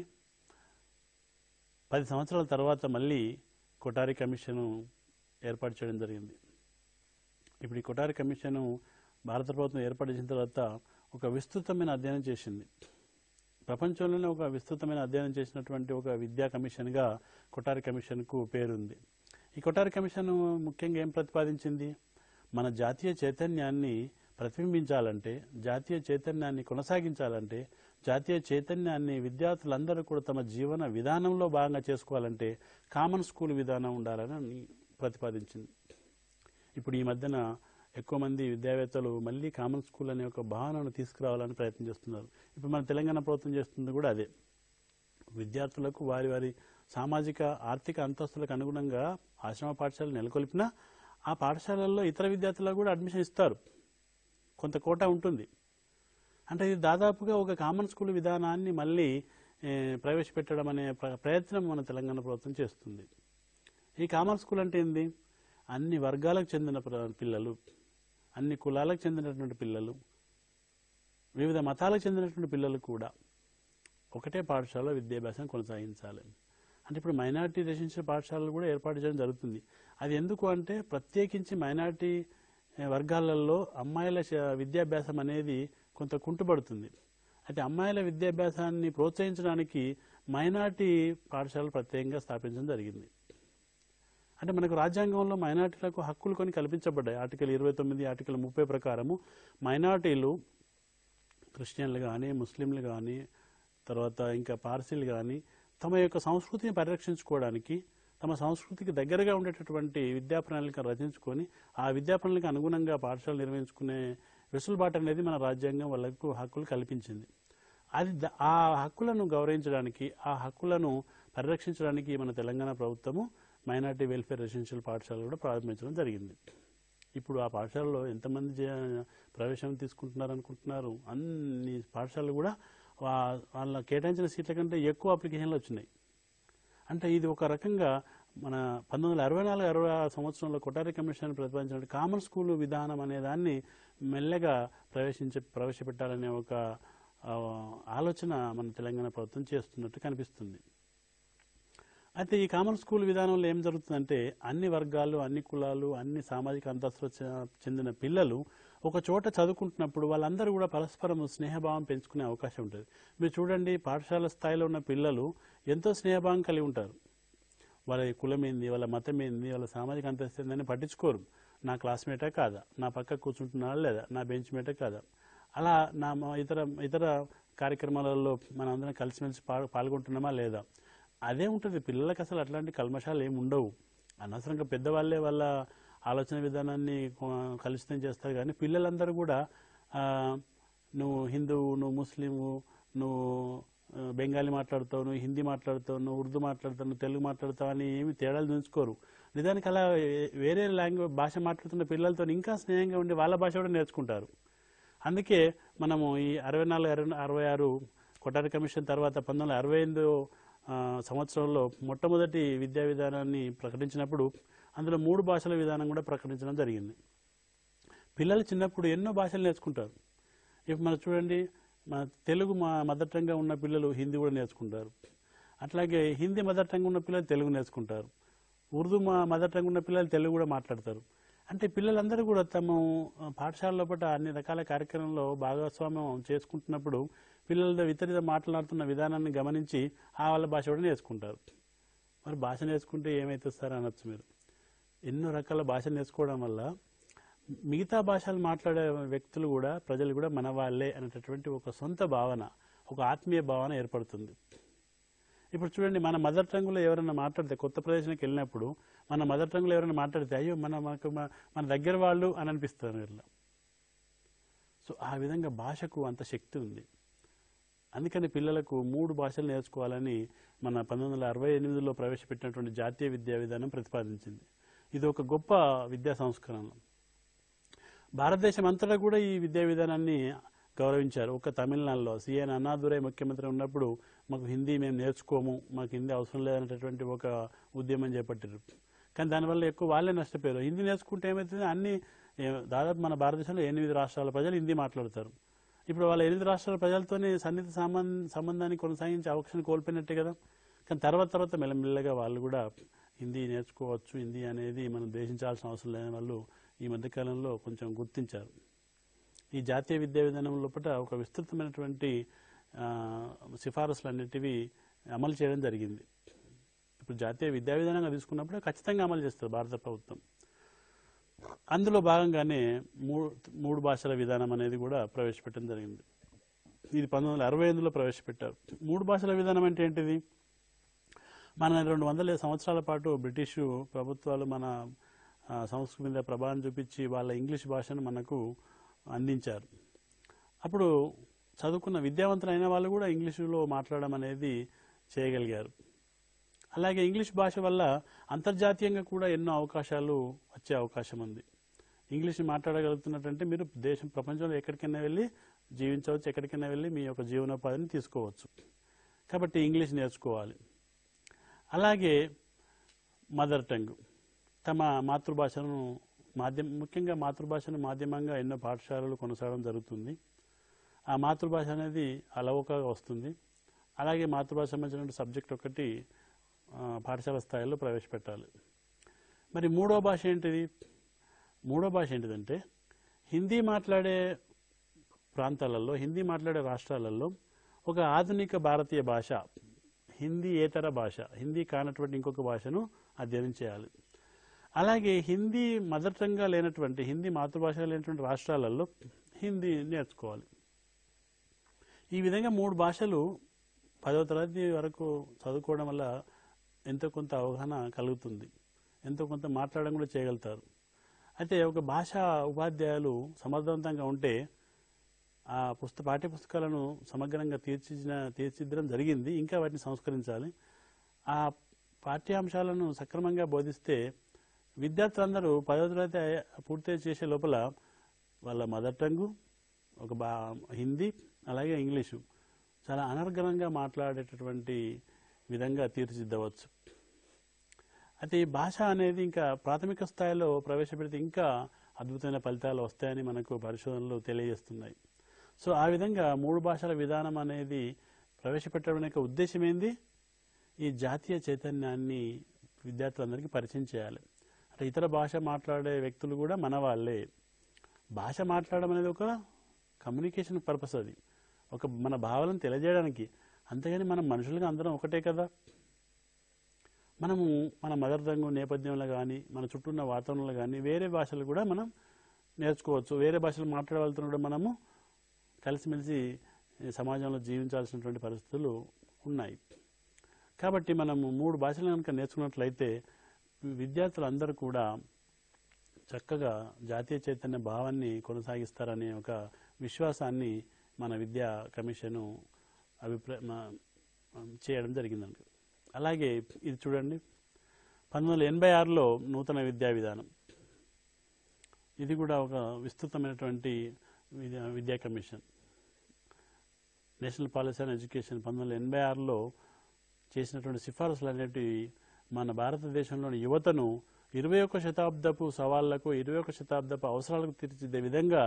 పది సంవత్సరాల తర్వాత మళ్ళీ కొటారి కమిషను ఏర్పాటు చేయడం జరిగింది ఇప్పుడు ఈ కొటారి కమిషను భారత ప్రభుత్వం ఏర్పాటు చేసిన తర్వాత ఒక విస్తృతమైన అధ్యయనం చేసింది ప్రపంచంలోనే ఒక విస్తృతమైన అధ్యయనం చేసినటువంటి ఒక విద్యా కమిషన్గా కొటారి కమిషన్కు పేరుంది ఈ కొటారి కమిషన్ ముఖ్యంగా ఏం ప్రతిపాదించింది మన జాతీయ చైతన్యాన్ని ప్రతిబింబించాలంటే జాతీయ చైతన్యాన్ని కొనసాగించాలంటే జాతీయ చైతన్యాన్ని విద్యార్థులందరూ కూడా తమ జీవన విధానంలో భాగంగా చేసుకోవాలంటే కామన్ స్కూల్ విధానం ఉండాలని ప్రతిపాదించింది ఇప్పుడు ఈ మధ్యన ఎక్కువ మంది విద్యావేత్తలు మళ్ళీ కామన్ స్కూల్ అనే ఒక భావనను తీసుకురావాలని ప్రయత్నం చేస్తున్నారు ఇప్పుడు మన తెలంగాణ ప్రభుత్వం చేస్తుంది కూడా అదే విద్యార్థులకు వారి వారి సామాజిక ఆర్థిక అంతస్తులకు అనుగుణంగా ఆశ్రమ పాఠశాలలు నెలకొల్పినా ఆ పాఠశాలల్లో ఇతర విద్యార్థులకు కూడా అడ్మిషన్ ఇస్తారు కొంత కోటా ఉంటుంది అంటే ఇది దాదాపుగా ఒక కామన్ స్కూల్ విధానాన్ని మళ్ళీ ఏ, ప్రవేశపెట్టడం అనే ప్ర- ప్రయత్నం మన తెలంగాణ ప్రభుత్వం చేస్తుంది ఈ కామన్ స్కూల్ అంటే ఏంది అన్ని వర్గాలకు చెందిన ప్ర- పిల్లలు అన్ని కులాలకు చెందినటువంటి పిల్లలు వివిధ మతాలకు చెందినటువంటి పిల్లలు కూడా ఒకటే పాఠశాలలో విద్యాభ్యాసం కొనసాగించాలి అంటే ఇప్పుడు మైనారిటీ రెసిడెన్షియల్ పాఠశాలలు కూడా ఏర్పాటు చేయడం జరుగుతుంది అది ఎందుకు అంటే ప్రత్యేకించి మైనారిటీ ఏ, వర్గాలలో అమ్మాయిల శ- విద్యాభ్యాసం అనేది కొంత కుంటుపడుతుంది అయితే అమ్మాయిల విద్యాభ్యాసాన్ని ప్రోత్సహించడానికి మైనార్టీ పాఠశాలలు ప్రత్యేకంగా స్థాపించడం జరిగింది అంటే మనకు రాజ్యాంగంలో మైనార్టీలకు హక్కులు కొన్ని కల్పించబడ్డాయి ఆర్టికల్ ఇరవై తొమ్మిది ఆర్టికల్ ముప్పై ప్రకారము మైనార్టీలు క్రిస్టియన్లు కానీ ముస్లింలు కానీ తర్వాత ఇంకా పార్సీలు కానీ తమ యొక్క సంస్కృతిని పరిరక్షించుకోవడానికి తమ సంస్కృతికి దగ్గరగా ఉండేటటువంటి విద్యా ప్రణాళిక రచించుకొని ఆ విద్యా ప్రణాళిక అనుగుణంగా పాఠశాలలు నిర్వహించుకునే వెసులుబాటు అనేది మన రాజ్యాంగం వాళ్ళకు హక్కులు కల్పించింది అది ద- ఆ హక్కులను గౌరవించడానికి ఆ హక్కులను పరిరక్షించడానికి మన తెలంగాణ ప్రభుత్వము మైనార్టీ వెల్ఫేర్ రెసిడెన్షియల్ పాఠశాలలు కూడా ప్రారంభించడం జరిగింది ఇప్పుడు ఆ పాఠశాలలో ఎంతమంది జే- ప్రవేశం తీసుకుంటున్నారు అనుకుంటున్నారు అన్ని పాఠశాలలు కూడా వా- వాళ్ళ కేటాయించిన సీట్ల కంటే ఎక్కువ అప్లికేషన్లు వచ్చినాయి అంటే ఇది ఒక రకంగా మన పంతొమ్మిది వందల అరవై నాలుగు అరవై ఆరు సంవత్సరంలో కొటారి కమిషన్ ప్రతిపాదించిన కామన్ స్కూల్ విధానం అనే దాన్ని మెల్లగా ప్రవేశించ ప్రవేశపెట్టాలనే ఒక ఆ, ఆలోచన మన తెలంగాణ ప్రభుత్వం చేస్తున్నట్టు కనిపిస్తుంది అయితే ఈ కామన్ స్కూల్ విధానంలో ఏం జరుగుతుందంటే అన్ని వర్గాలు అన్ని కులాలు అన్ని సామాజిక అంతస్తులు చె- చెందిన పిల్లలు ఒక చోట చదువుకుంటున్నప్పుడు వాళ్ళందరూ కూడా పరస్పరం స్నేహభావం పెంచుకునే అవకాశం ఉంటుంది మీరు చూడండి పాఠశాల స్థాయిలో ఉన్న పిల్లలు ఎంతో స్నేహభావం కలిగి ఉంటారు వాళ్ళ కులం ఏంది వాళ్ళ మతం ఏంది వాళ్ళ సామాజిక అంతస్తు ఏందని పట్టించుకోరు నా క్లాస్మేటా కాదా నా పక్క కూర్చుంటున్నాడా లేదా నా బెంచ్ మేటా కాదా అలా నా మా ఇతర ఇతర కార్యక్రమాలలో మనం అందరం కలిసిమెలిసి పా పాల్గొంటున్నామా లేదా అదే ఉంటుంది పిల్లలకు అసలు అట్లాంటి కల్మషాలు ఏమి ఉండవు అనవసరంగా పెద్దవాళ్ళే వాళ్ళ ఆలోచన విధానాన్ని కొ- కలుషితం చేస్తారు కానీ పిల్లలందరూ కూడా ఆ, నువ్వు హిందువు నువ్వు ముస్లిము నువ్వు ఆ, బెంగాలీ మాట్లాడతావు నువ్వు హిందీ మాట్లాడతావు నువ్వు ఉర్దూ మాట్లాడతావు నువ్వు తెలుగు మాట్లాడతావు అని ఏమి తేడాలు చూసుకోరు నిజానికి అలా ఏ- వేరే లాంగ్వేజ్ భాష మాట్లాడుతున్న పిల్లలతో ఇంకా స్నేహంగా ఉండి వాళ్ళ భాష కూడా నేర్చుకుంటారు అందుకే మనము ఈ అరవై నాలుగు అరవై అరవై ఆరు కొటారి కమిషన్ తర్వాత పంతొమ్మిది వందల అరవై ఎనిమిది సంవత్సరంలో మొట్టమొదటి విద్యా విధానాన్ని ప్రకటించినప్పుడు అందులో మూడు భాషల విధానం కూడా ప్రకటించడం జరిగింది పిల్లలు చిన్నప్పుడు ఎన్నో భాషలు నేర్చుకుంటారు ఇప్పుడు మనం చూడండి మన తెలుగు మా మదర్ టంగ్గా ఉన్న పిల్లలు హిందీ కూడా నేర్చుకుంటారు అట్లాగే హిందీ మదర్ టంగ్ ఉన్న పిల్లలు తెలుగు నేర్చుకుంటారు ఉర్దూ మా మదర్ టంగ్ ఉన్న పిల్లలు తెలుగు కూడా మాట్లాడతారు అంటే పిల్లలందరూ కూడా తమ ఆ, పాఠశాల లోపల అన్ని రకాల కార్యక్రమంలో భాగస్వామ్యం చేసుకుంటున్నప్పుడు పిల్లల ఇతరిత మాట్లాడుతున్న విధానాన్ని గమనించి ఆ వాళ్ళ భాష కూడా నేర్చుకుంటారు మరి భాష నేర్చుకుంటే ఏమైతుంది సార్ అనొచ్చు మీరు ఎన్నో రకాల భాష నేర్చుకోవడం వల్ల మిగతా భాషలు మాట్లాడే వ్యక్తులు కూడా ప్రజలు కూడా మన వాళ్ళే అనేటటువంటి ఒక సొంత భావన ఒక ఆత్మీయ భావన ఏర్పడుతుంది ఇప్పుడు చూడండి మన మదర్ టంగ్లో ఎవరైనా మాట్లాడితే కొత్త ప్రదేశానికి వెళ్ళినప్పుడు మన మదర్ టంగ్లో ఎవరైనా మాట్లాడితే అయ్యో మన మనకు మ- మన దగ్గర వాళ్ళు అని అనిపిస్తారు వీళ్ళ సో ఆ విధంగా భాషకు అంత శక్తి ఉంది అందుకని పిల్లలకు మూడు భాషలు నేర్చుకోవాలని మన పంతొమ్మిది వందల అరవై ఎనిమిదిలో ప్రవేశపెట్టినటువంటి జాతీయ విద్యా విధానం ప్రతిపాదించింది ఇది ఒక గొప్ప విద్యా సంస్కరణ భారతదేశం అంతటా కూడా ఈ విద్యా విధానాన్ని గౌరవించారు ఒక తమిళనాడులో సిఎన్ అన్నాదురై ముఖ్యమంత్రి ఉన్నప్పుడు మాకు హిందీ మేము నేర్చుకోము మాకు హిందీ అవసరం లేదనేటటువంటి ఒక ఉద్యమం చేపట్టారు కానీ దానివల్ల ఎక్కువ వాళ్ళే నష్టపోయారు హిందీ నేర్చుకుంటే ఏమవుతుంది అన్ని ఏ- దాదాపు మన భారతదేశంలో ఎనిమిది రాష్ట్రాల ప్రజలు హిందీ మాట్లాడతారు ఇప్పుడు వాళ్ళ ఎనిమిది రాష్ట్రాల ప్రజలతోనే సన్నిహిత సంబంధ సంబంధాన్ని కొనసాగించే అవకాశం కోల్పోయినట్టే కదా కానీ తర్వాత తర్వాత మెల్లమెల్లగా వాళ్ళు కూడా హిందీ నేర్చుకోవచ్చు హిందీ అనేది మనం ద్వేషించాల్సిన అవసరం లేని వాళ్ళు ఈ మధ్యకాలంలో కొంచెం గుర్తించారు ఈ జాతీయ విద్యా విధానం లోపల ఒక విస్తృతమైనటువంటి ఆ, సిఫారసులు అన్నిటివి అమలు చేయడం జరిగింది ఇప్పుడు జాతీయ విద్యా విధానంగా తీసుకున్నప్పుడు ఖచ్చితంగా అమలు చేస్తారు భారత ప్రభుత్వం అందులో భాగంగానే మూడు మూడు భాషల విధానం అనేది కూడా ప్రవేశపెట్టడం జరిగింది ఇది పంతొమ్మిది వందల అరవై ఎనిమిదిలో ప్రవేశపెట్టారు మూడు భాషల విధానం అంటే ఏంటిది మన రెండు వందల సంవత్సరాల పాటు బ్రిటిషు ప్రభుత్వాలు మన ఆ, సంస్కృతి మీద ప్రభావం చూపించి వాళ్ళ ఇంగ్లీష్ భాషను మనకు అందించారు అప్పుడు చదువుకున్న విద్యావంతులైన వాళ్ళు కూడా ఇంగ్లీషులో మాట్లాడడం అనేది చేయగలిగారు అలాగే ఇంగ్లీష్ భాష వల్ల అంతర్జాతీయంగా కూడా ఎన్నో అవకాశాలు వచ్చే అవకాశం ఉంది ఇంగ్లీష్ మాట్లాడగలుగుతున్నట్టంటే మీరు దేశం ప్రపంచంలో ఎక్కడికైనా వెళ్ళి జీవించవచ్చు ఎక్కడికైనా వెళ్ళి మీ యొక్క జీవనోపాధిని తీసుకోవచ్చు కాబట్టి ఇంగ్లీష్ నేర్చుకోవాలి అలాగే మదర్ టంగ్ తమ మాతృభాషను మాధ్యమ ముఖ్యంగా మాతృభాషను మాధ్యమంగా ఎన్నో పాఠశాలలు కొనసాగడం జరుగుతుంది ఆ మాతృభాష అనేది అలవకగా వస్తుంది అలాగే మాతృభాష సంబంధించిన సబ్జెక్ట్ ఒకటి ఆ, పాఠశాల స్థాయిలో ప్రవేశపెట్టాలి మరి మూడో భాష ఏంటిది మూడో భాష ఏంటిదంటే హిందీ మాట్లాడే ప్రాంతాలలో హిందీ మాట్లాడే రాష్ట్రాలలో ఒక ఆధునిక భారతీయ భాష హిందీ ఏతర భాష హిందీ కానటువంటి ఇంకొక భాషను అధ్యయనం చేయాలి అలాగే హిందీ మదర్ టంగ్గా లేనటువంటి హిందీ మాతృభాషగా లేనటువంటి రాష్ట్రాలలో హిందీ నేర్చుకోవాలి ఈ విధంగా మూడు భాషలు పదవ తరగతి వరకు చదువుకోవడం వల్ల ఎంతో కొంత అవగాహన కలుగుతుంది ఎంతో కొంత మాట్లాడడం కూడా చేయగలుగుతారు అయితే ఒక భాషా ఉపాధ్యాయులు సమర్థవంతంగా ఉంటే ఆ పుస్త పాఠ్య పుస్తకాలను సమగ్రంగా తీర్చిదిన తీర్చిదిద్దడం జరిగింది ఇంకా వాటిని సంస్కరించాలి ఆ పాఠ్యాంశాలను సక్రమంగా బోధిస్తే విద్యార్థులందరూ పదవ తరగతి అయ్యే- పూర్తి చేసే లోపల వాళ్ళ మదర్ టంగు ఒక బా హిందీ అలాగే ఇంగ్లీషు చాలా అనర్గళంగా మాట్లాడేటటువంటి విధంగా తీర్చిదిద్దవచ్చు అయితే ఈ భాష అనేది ఇంకా ప్రాథమిక స్థాయిలో ప్రవేశపెడితే ఇంకా అద్భుతమైన ఫలితాలు వస్తాయని మనకు పరిశోధనలు తెలియజేస్తున్నాయి సో ఆ విధంగా మూడు భాషల విధానం అనేది ప్రవేశపెట్టడం యొక్క ఉద్దేశం ఏంది ఈ జాతీయ చైతన్యాన్ని విద్యార్థులందరికీ పరిచయం చేయాలి అంటే ఇతర భాష మాట్లాడే వ్యక్తులు కూడా మన వాళ్ళే భాష మాట్లాడడం అనేది ఒక కమ్యూనికేషన్ పర్పస్ అది ఒక మన భావాలను తెలియజేయడానికి అంతేగాని మనం మనుషులుగా అందరం ఒకటే కదా మనము మన మదర్ టంగ్ నేపథ్యంలో కానీ మన చుట్టూ ఉన్న వాతావరణంలో కానీ వేరే భాషలు కూడా మనం నేర్చుకోవచ్చు వేరే భాషలు మాట్లాడే వాళ్ళతో కూడా మనము కలిసిమెలిసి ఈ సమాజంలో జీవించాల్సినటువంటి పరిస్థితులు ఉన్నాయి కాబట్టి మనము మూడు భాషలు కనుక నేర్చుకున్నట్లయితే విద్యార్థులందరూ కూడా చక్కగా జాతీయ చైతన్య భావాన్ని కొనసాగిస్తారనే ఒక విశ్వాసాన్ని మన విద్యా కమిషను అభిప్రాయ మా- చేయడం జరిగిందండి అలాగే ఇది చూడండి పంతొమ్మిది వందల ఎనభై ఆరులో నూతన విద్యా విధానం ఇది కూడా ఒక విస్తృతమైనటువంటి విద్యా విద్యా commission national policy and education పంతొమ్మిది వందల ఎనభై ఆరులో చేసినటువంటి సిఫారసులు అనేటివి మన భారతదేశంలోని యువతను ఇరవై ఒక్క శతాబ్దపు సవాళ్లకు ఇరవై ఒక్క శతాబ్దపు అవసరాలకు తీర్చిదిద్దే విధంగా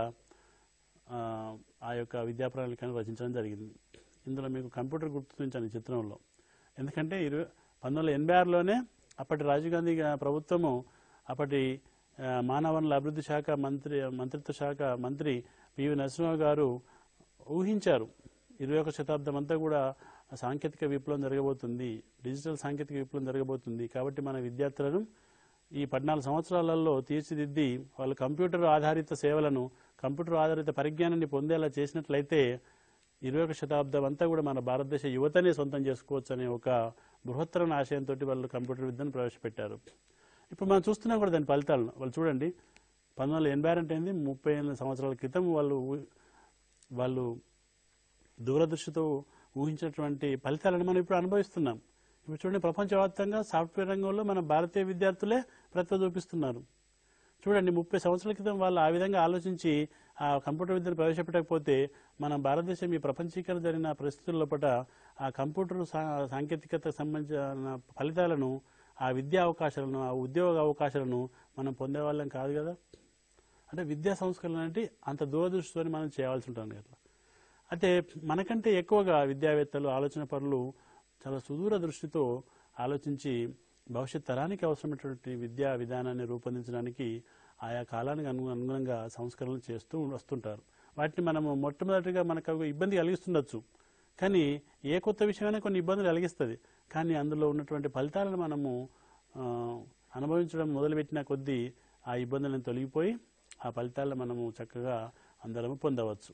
ఆ, ఆ యొక్క విద్యా ప్రణాళికను రచించడం జరిగింది ఇందులో మీకు కంప్యూటర్ గుర్తించాను ఈ చిత్రంలో ఎందుకంటే ఇరవై పంతొమ్మిది వందల ఎనభై ఆరులోనే అప్పటి రాజీవ్ గాంధీ గా- ప్రభుత్వము అప్పటి ఆ, మానవ వనరుల అభివృద్ధి శాఖ మంత్రి మంత్రిత్వ శాఖ మంత్రి పివి నరసింహరావు గారు ఊహించారు ఇరవై ఒక శతాబ్దం అంతా కూడా సాంకేతిక విప్లవం జరగబోతుంది డిజిటల్ సాంకేతిక విప్లవం జరగబోతుంది కాబట్టి మన విద్యార్థులను ఈ పద్నాలుగు సంవత్సరాలలో తీర్చిదిద్ది వాళ్ళు కంప్యూటర్ ఆధారిత సేవలను కంప్యూటర్ ఆధారిత పరిజ్ఞానాన్ని పొందేలా చేసినట్లయితే ఇరవై ఒక శతాబ్దం అంతా కూడా మన భారతదేశ యువతనే సొంతం చేసుకోవచ్చు అనే ఒక బృహత్తరమైన ఆశయంతో వాళ్ళు కంప్యూటర్ విద్యను ప్రవేశపెట్టారు ఇప్పుడు మనం చూస్తున్నాం కూడా దాని ఫలితాలను వాళ్ళు చూడండి పంతొమ్మిది వందల ఎనభై ఆరు అంటే ఏంది ముప్పై ఎనిమిది సంవత్సరాల క్రితం వాళ్ళు ఊ- వాళ్ళు దూరదృష్టితో ఊహించినటువంటి ఫలితాలను మనం ఇప్పుడు అనుభవిస్తున్నాం ఇప్పుడు చూడండి ప్రపంచవ్యాప్తంగా సాఫ్ట్వేర్ రంగంలో మన భారతీయ విద్యార్థులే ప్రతిభ చూపిస్తున్నారు చూడండి ముప్పై సంవత్సరాల క్రితం వాళ్ళు ఆ విధంగా ఆలోచించి ఆ కంప్యూటర్ విద్యను ప్రవేశపెట్టకపోతే మన భారతదేశం ఈ ప్రపంచీకరణ జరిగిన పరిస్థితుల లోపల ఆ కంప్యూటర్ సా- సాంకేతికతకు సంబంధించిన ఫలితాలను ఆ విద్యా అవకాశాలను ఆ ఉద్యోగ అవకాశాలను మనం పొందేవాళ్ళం కాదు కదా అంటే విద్యా సంస్కరణ అంటే అంత దూరదృష్టితో మనం చేయాల్సి ఉంటుంది కదా అయితే మనకంటే ఎక్కువగా విద్యావేత్తలు ఆలోచన పరులు చాలా సుదూర దృష్టితో ఆలోచించి భవిష్యత్ తరానికి అవసరమైనటువంటి విద్యా విధానాన్ని రూపొందించడానికి ఆయా కాలానికి అను అనుగుణంగా సంస్కరణలు చేస్తూ వస్తుంటారు వాటిని మనము మొట్టమొదటిగా మనకు ఒక ఇబ్బంది కలిగిస్తుండొచ్చు కానీ ఏ కొత్త విషయమైనా కొన్ని ఇబ్బందులు కలిగిస్తుంది కానీ అందులో ఉన్నటువంటి ఫలితాలను మనము ఆ, అనుభవించడం మొదలుపెట్టిన కొద్దీ ఆ ఇబ్బందులను తొలగిపోయి ఆ ఫలితాలను మనము చక్కగా అందరము పొందవచ్చు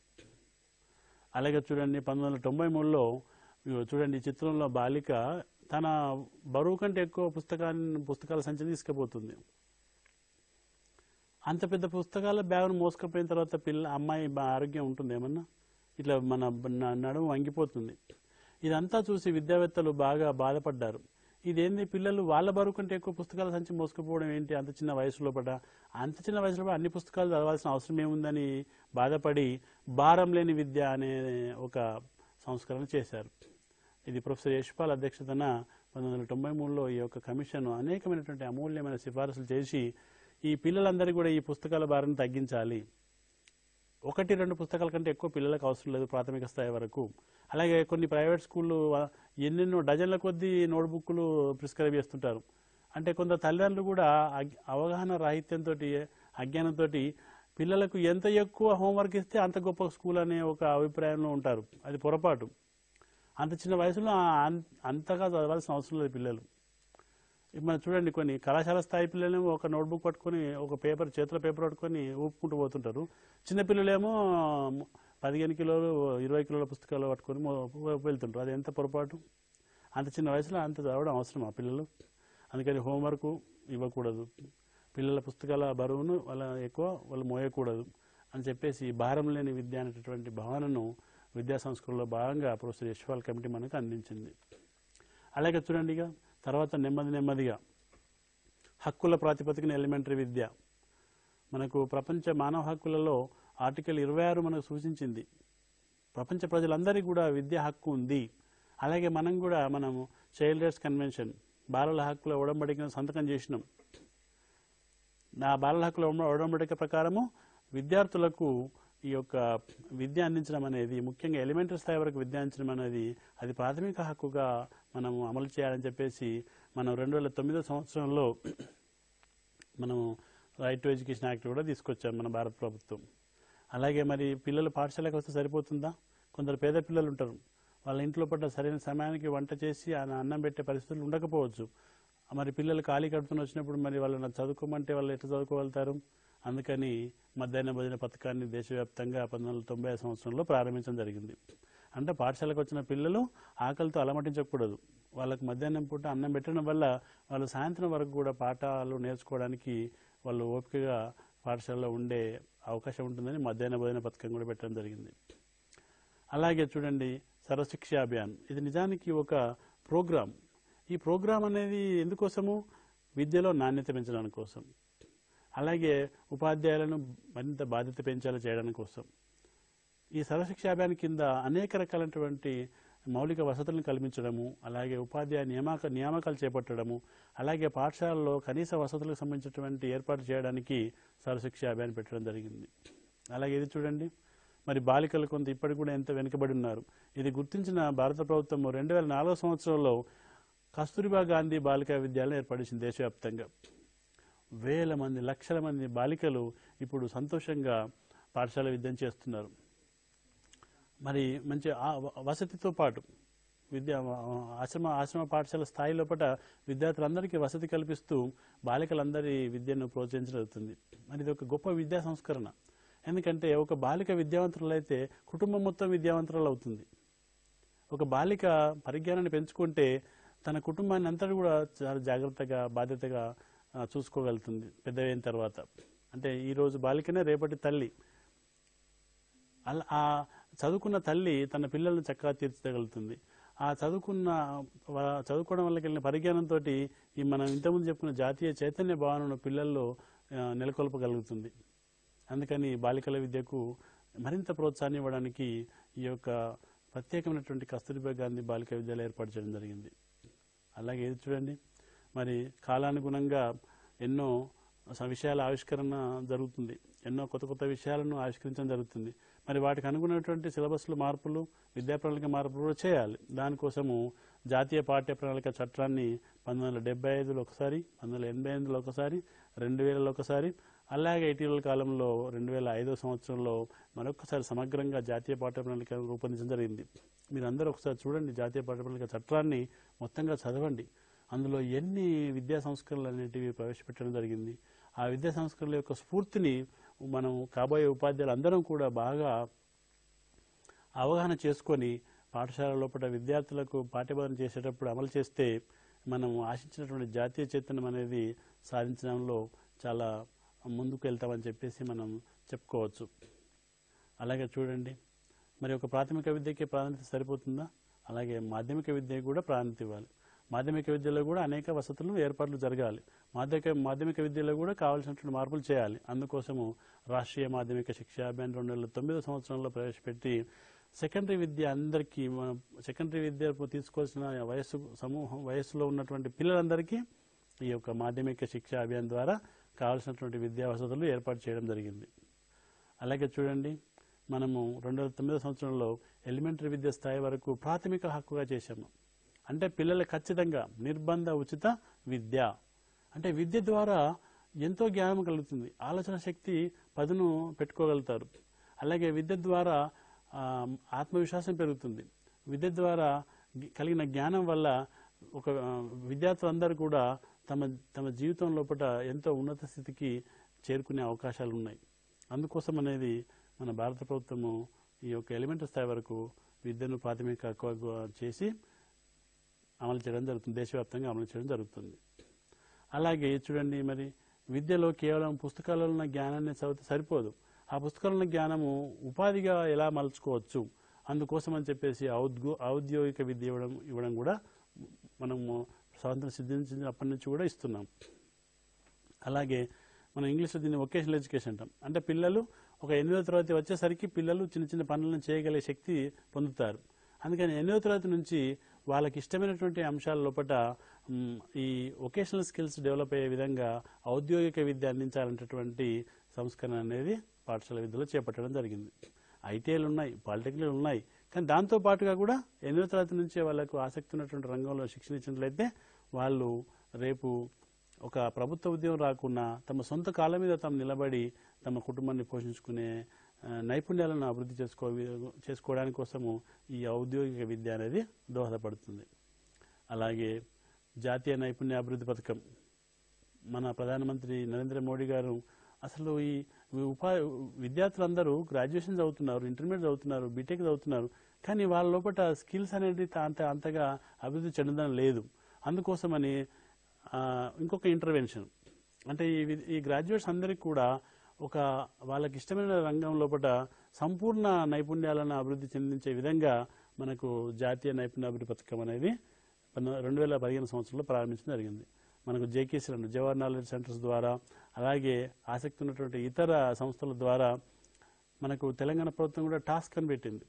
అలాగే చూడండి పంతొమ్మిది వందల తొంభై మూడులో ఇగో చూడండి ఈ చిత్రంలో బాలిక తన బరువు కంటే ఎక్కువ పుస్తకాన్ని పుస్తకాల సంచి తీసుకుపోతుంది అంత పెద్ద పుస్తకాల బ్యాగ్ను మోసుకుపోయిన తర్వాత పిల్ల అమ్మాయి బా- ఆరోగ్యం ఉంటుంది ఏమన్నా ఇట్లా మన న- నడుము వంగిపోతుంది ఇదంతా చూసి విద్యావేత్తలు బాగా బాధపడ్డారు ఇదేంది పిల్లలు వాళ్ళ బరువు కంటే ఎక్కువ పుస్తకాల సంచి మోసుకుపోవడం ఏంటి అంత చిన్న వయసులో పట అంత చిన్న వయసులో పట అన్ని పుస్తకాలు చదవాల్సిన అవసరం ఏముందని బాధపడి భారం లేని విద్య అనే ఒక సంస్కరణ చేశారు ఇది ప్రొఫెసర్ యశ్పాల్ అధ్యక్షతన పంతొమ్మిది వందల తొంభై మూడులో ఈ యొక్క కమిషన్ అనేకమైనటువంటి అమూల్యమైన సిఫారసులు చేసి ఈ పిల్లలందరికీ కూడా ఈ పుస్తకాల భారాన్ని తగ్గించాలి ఒకటి రెండు పుస్తకాల కంటే ఎక్కువ పిల్లలకు అవసరం లేదు ప్రాథమిక స్థాయి వరకు అలాగే కొన్ని ప్రైవేట్ స్కూళ్ళు ఆ, ఎన్నెన్నో డజన్ల కొద్దీ నోట్బుక్లు ప్రిస్క్రైబ్ చేస్తుంటారు అంటే కొంత తల్లిదండ్రులు కూడా అగ్- అవగాహన రాహిత్యంతో అజ్ఞానంతో పిల్లలకు ఎంత ఎక్కువ హోంవర్క్ ఇస్తే అంత గొప్ప స్కూల్ అనే ఒక అభిప్రాయంలో ఉంటారు అది పొరపాటు అంత చిన్న వయసులో ఆ- అన్- అంతగా చదవాల్సిన అవసరం లేదు పిల్లలు ఇప్పుడు మనం చూడండి కొన్ని కళాశాల స్థాయి పిల్లలేమో ఒక నోట్బుక్ పట్టుకొని ఒక పేపర్ చేతిలో పేపర్ పట్టుకొని ఊపుకుంటూ పోతుంటారు చిన్నపిల్లలేమో పదిహేను కిలోలు ఇరవై కిలోల పుస్తకాలు పట్టుకొని మో- వెళ్తుంటారు అది ఎంత పొరపాటు అంత చిన్న వయసులో అంత చదవడం అవసరం ఆ పిల్లలు అందుకని హోంవర్క్ ఇవ్వకూడదు పిల్లల పుస్తకాల బరువును వాళ్ళ ఎక్కువ వాళ్ళు మోయకూడదు అని చెప్పేసి భారం లేని విద్య అనేటటువంటి భావనను విద్యా సంస్కృతిలో భాగంగా ప్రొఫెసర్ యశ్వాల్ కమిటీ మనకు అందించింది అలాగే చూడండి ఇక తర్వాత నెమ్మది నెమ్మదిగా హక్కుల ప్రాతిపదికన ఎలిమెంటరీ విద్య మనకు ప్రపంచ మానవ హక్కులలో ఆర్టికల్ ఇరవై ఆరు మనకు సూచించింది ప్రపంచ ప్రజలందరికీ కూడా విద్య హక్కు ఉంది అలాగే మనం కూడా మనము చైల్డ్ రైట్స్ కన్వెన్షన్ బాలల హక్కుల ఉడంబడికను సంతకం చేసినాం నా బాలల హక్కుల ఉడ- ఉడంబడిక ప్రకారము విద్యార్థులకు ఈ యొక్క విద్య అందించడం అనేది ముఖ్యంగా ఎలిమెంటరీ స్థాయి వరకు విద్య అందించడం అనేది అది ప్రాథమిక హక్కుగా మనము అమలు చేయాలని చెప్పేసి మనం రెండు వేల తొమ్మిదో సంవత్సరంలో మనము రైట్ టు ఎడ్యుకేషన్ యాక్ట్ కూడా తీసుకొచ్చాం మన భారత ప్రభుత్వం అలాగే మరి పిల్లలు పాఠశాలకు వస్తే సరిపోతుందా కొందరు పేద పిల్లలు ఉంటారు వాళ్ళ ఇంట్లో పడ్డ సరైన సమయానికి వంట చేసి ఆ అన్నం పెట్టే పరిస్థితులు ఉండకపోవచ్చు మరి పిల్లలు ఖాళీ కడుపున వచ్చినప్పుడు మరి వాళ్ళని చదువుకోమంటే వాళ్ళు ఎట్లా చదువుకోగలుగుతారు అందుకని మధ్యాహ్న భోజన పథకాన్ని దేశవ్యాప్తంగా పంతొమ్మిది వందల తొంభై ఐదు సంవత్సరంలో ప్రారంభించడం జరిగింది అంటే పాఠశాలకు వచ్చిన పిల్లలు ఆకలితో అలమటించకూడదు వాళ్ళకు మధ్యాహ్నం పూట అన్నం పెట్టడం వల్ల వాళ్ళు సాయంత్రం వరకు కూడా పాఠాలు నేర్చుకోవడానికి వాళ్ళు ఓపికగా పాఠశాలలో ఉండే అవకాశం ఉంటుందని మధ్యాహ్న భోజన పథకం కూడా పెట్టడం జరిగింది అలాగే చూడండి సర్వశిక్ష అభియాన్ ఇది నిజానికి ఒక ప్రోగ్రాం ఈ ప్రోగ్రాం అనేది ఎందుకోసము విద్యలో నాణ్యత పెంచడానికి కోసం అలాగే ఉపాధ్యాయులను మరింత బాధ్యత పెంచేలా చేయడానికి కోసం ఈ సర్వశిక్ష అభియాన్ కింద అనేక రకాలైనటువంటి మౌలిక వసతులను కల్పించడము అలాగే ఉపాధ్యాయ నియామక నియామకాలు చేపట్టడము అలాగే పాఠశాలలో కనీస వసతులకు సంబంధించినటువంటి ఏర్పాటు చేయడానికి సర్వశిక్ష అభియాన్ పెట్టడం జరిగింది అలాగే ఇది చూడండి మరి బాలికలు కొంత ఇప్పటికి కూడా ఎంత వెనుకబడి ఉన్నారు ఇది గుర్తించిన భారత ప్రభుత్వం రెండు వేల నాలుగో సంవత్సరంలో కస్తూరిబా గాంధీ బాలికా విద్యాలయం ఏర్పడించింది దేశవ్యాప్తంగా వేల మంది లక్షల మంది బాలికలు ఇప్పుడు సంతోషంగా పాఠశాల విద్యను చేస్తున్నారు మరి మంచి ఆ- వసతితో పాటు విద్య ఆశ్రమ ఆశ్రమ పాఠశాల స్థాయి లోపల విద్యార్థులందరికీ వసతి కల్పిస్తూ బాలికలందరి విద్యను ప్రోత్సహించడం జరుగుతుంది మరి ఇది ఒక గొప్ప విద్యా సంస్కరణ ఎందుకంటే ఒక బాలిక విద్యావంతులైతే కుటుంబం మొత్తం విద్యావంతురాలు అవుతుంది ఒక బాలిక పరిజ్ఞానాన్ని పెంచుకుంటే తన కుటుంబాన్ని అంతటి కూడా చాలా జాగ్రత్తగా బాధ్యతగా ఆ, చూసుకోగలుగుతుంది పెద్ద అయిన తర్వాత అంటే ఈరోజు బాలికనే రేపటి తల్లి అలా ఆ చదువుకున్న తల్లి తన పిల్లల్ని చక్కగా తీర్చగలుగుతుంది ఆ చదువుకున్న వా- చదువుకోవడం వల్ల కలిగిన పరిజ్ఞానంతో ఈ మనం ఇంతకుముందు చెప్పుకున్న జాతీయ చైతన్య భావనను పిల్లల్లో ఆ, నెలకొల్పగలుగుతుంది అందుకని బాలికల విద్యకు మరింత ప్రోత్సాహాన్ని ఇవ్వడానికి ఈ యొక్క ప్రత్యేకమైనటువంటి కస్తూరిబా గాంధీ బాలికా విద్యాలయం ఏర్పాటు చేయడం జరిగింది అలాగే ఇది చూడండి మరి కాలానుగుణంగా ఎన్నో స- విషయాల ఆవిష్కరణ జరుగుతుంది ఎన్నో కొత్త కొత్త విషయాలను ఆవిష్కరించడం జరుగుతుంది మరి వాటికి అనుగుణమైనటువంటి సిలబస్లు మార్పులు విద్యా ప్రణాళిక మార్పులు కూడా చేయాలి దానికోసము జాతీయ పాఠ్య ప్రణాళిక చట్టాన్ని పంతొమ్మిది వందల డెబ్బై ఐదులో ఒకసారి పంతొమ్మిది వందల ఎనభై ఎనిమిదిలో ఒకసారి రెండు వేలలో ఒకసారి అలాగే ఇటీవల కాలంలో రెండు వేల ఐదో సంవత్సరంలో మరొకసారి సమగ్రంగా జాతీయ పాఠ్య ప్రణాళిక రూపొందించడం జరిగింది మీరు అందరూ ఒకసారి చూడండి జాతీయ పాఠ్య ప్రణాళిక చట్టాన్ని మొత్తంగా చదవండి అందులో ఎన్ని విద్యా సంస్కరణలు అనేటివి ప్రవేశపెట్టడం జరిగింది ఆ విద్యా సంస్కరణల యొక్క స్ఫూర్తిని మనం కాబోయే ఉపాధ్యాయులు అందరం కూడా బాగా అవగాహన చేసుకొని పాఠశాల లోపల విద్యార్థులకు పాఠ్యబోధన చేసేటప్పుడు అమలు చేస్తే మనం ఆశించినటువంటి జాతీయ చైతన్యం అనేది సాధించడంలో చాలా ముందుకు వెళ్తామని చెప్పేసి మనం చెప్పుకోవచ్చు అలాగే చూడండి మరి ఒక ప్రాథమిక విద్యకి ప్రాధాన్యత సరిపోతుందా అలాగే మాధ్యమిక విద్యకు కూడా ప్రాధాన్యత ఇవ్వాలి మాధ్యమిక విద్యలో కూడా అనేక వసతులు ఏర్పాట్లు జరగాలి మాధ్యమిక మాధ్యమిక విద్యలో కూడా కావాల్సినటువంటి మార్పులు చేయాలి అందుకోసము రాష్ట్రీయ మాధ్యమిక శిక్షా అభియాన్ రెండు వేల తొమ్మిదో సంవత్సరంలో ప్రవేశపెట్టి సెకండరీ విద్య అందరికీ మన సెకండరీ విద్య తీసుకోవాల్సిన వయస్సు సమూహం వయస్సులో ఉన్నటువంటి పిల్లలందరికీ ఈ యొక్క మాధ్యమిక శిక్షా అభియాన్ ద్వారా కావాల్సినటువంటి విద్యా వసతులు ఏర్పాటు చేయడం జరిగింది అలాగే చూడండి మనము రెండు వేల తొమ్మిదో సంవత్సరంలో ఎలిమెంటరీ విద్య స్థాయి వరకు ప్రాథమిక హక్కుగా చేశాము అంటే పిల్లలు ఖచ్చితంగా నిర్బంధ ఉచిత విద్య అంటే విద్య ద్వారా ఎంతో జ్ఞానం కలుగుతుంది ఆలోచన శక్తి పదును పెట్టుకోగలుగుతారు అలాగే విద్య ద్వారా ఆ, ఆత్మవిశ్వాసం పెరుగుతుంది విద్య ద్వారా గి- కలిగిన జ్ఞానం వల్ల ఒక ఆ, విద్యార్థులందరూ కూడా తమ తమ జీవితం లోపల ఎంతో ఉన్నత స్థితికి చేరుకునే అవకాశాలు ఉన్నాయి అందుకోసం అనేది మన భారత ప్రభుత్వము ఈ యొక్క ఎలిమెంటరీ స్థాయి వరకు విద్యను ప్రాథమిక హక్కుగా చేసి అమలు చేయడం జరుగుతుంది దేశవ్యాప్తంగా అమలు చేయడం జరుగుతుంది అలాగే చూడండి మరి విద్యలో కేవలం పుస్తకాలలో ఉన్న జ్ఞానాన్ని చదివితే సరిపోదు ఆ పుస్తకాలలో ఉన్న జ్ఞానము ఉపాధిగా ఎలా మలుచుకోవచ్చు అందుకోసం అని చెప్పేసి ఔద్గో ఔద్యోగిక విద్య ఇవ్వడం ఇవ్వడం కూడా మనము స్వాతంత్రం సిద్ధించినప్పటి నుంచి కూడా ఇస్తున్నాం అలాగే మనం ఇంగ్లీష్లో దీన్ని వొకేషనల్ ఎడ్యుకేషన్ అంటాం అంటే పిల్లలు ఒక ఎనిమిదో తరగతి వచ్చేసరికి పిల్లలు చిన్న చిన్న పనులను చేయగలిగే శక్తి పొందుతారు అందుకని ఎనిమిదో తరగతి నుంచి వాళ్ళకి ఇష్టమైనటువంటి అంశాల లోపల మ్, ఈ వొకేషనల్ స్కిల్స్ డెవలప్ అయ్యే విధంగా ఔద్యోగిక విద్య అందించాలనేటటువంటి సంస్కరణ అనేది పాఠశాల విద్యలో చేపట్టడం జరిగింది ఐటీఐలు ఉన్నాయి పాలిటెక్నిక్లు ఉన్నాయి కానీ దాంతో పాటుగా కూడా ఎనిమిదో తరగతి నుంచే వాళ్ళకు ఆసక్తి ఉన్నటువంటి రంగంలో శిక్షణ ఇచ్చినట్లయితే వాళ్ళు రేపు ఒక ప్రభుత్వ ఉద్యోగం రాకున్నా తమ సొంత కాళ్ళ మీద తాము నిలబడి తమ కుటుంబాన్ని పోషించుకునే ఆ, నైపుణ్యాలను అభివృద్ధి చేసుకో చేసుకోవడానికి కోసము ఈ ఔద్యోగిక విద్య అనేది దోహదపడుతుంది అలాగే జాతీయ నైపుణ్య అభివృద్ధి పథకం మన ప్రధానమంత్రి నరేంద్ర మోడీ గారు అసలు ఈ ఉపా విద్యార్థులందరూ గ్రాడ్యుయేషన్ చదువుతున్నారు ఇంటర్మీడియట్ చదువుతున్నారు బీటెక్ చదువుతున్నారు కానీ వాళ్ళ లోపల స్కిల్స్ అనేది తా- అంత అంతగా అభివృద్ధి చెందడం లేదు అందుకోసమని ఆ, ఇంకొక ఇంటర్వెన్షన్ అంటే ఈ వి- ఈ గ్రాడ్యుయేట్స్ అందరికీ కూడా ఒక వాళ్ళకి ఇష్టమైన రంగం లోపల సంపూర్ణ నైపుణ్యాలను అభివృద్ధి చెందించే విధంగా మనకు జాతీయ నైపుణ్య అభివృద్ధి పథకం అనేది పంతొమ్మిది- రెండు వేల పదిహేను సంవత్సరంలో ప్రారంభించడం జరిగింది మనకు జేకేసీ రెండు జవహర్ నాలెడ్జ్ సెంటర్స్ ద్వారా అలాగే ఆసక్తి ఉన్నటువంటి ఇతర సంస్థల ద్వారా మనకు తెలంగాణ ప్రభుత్వం కూడా టాస్క్ అని పెట్టింది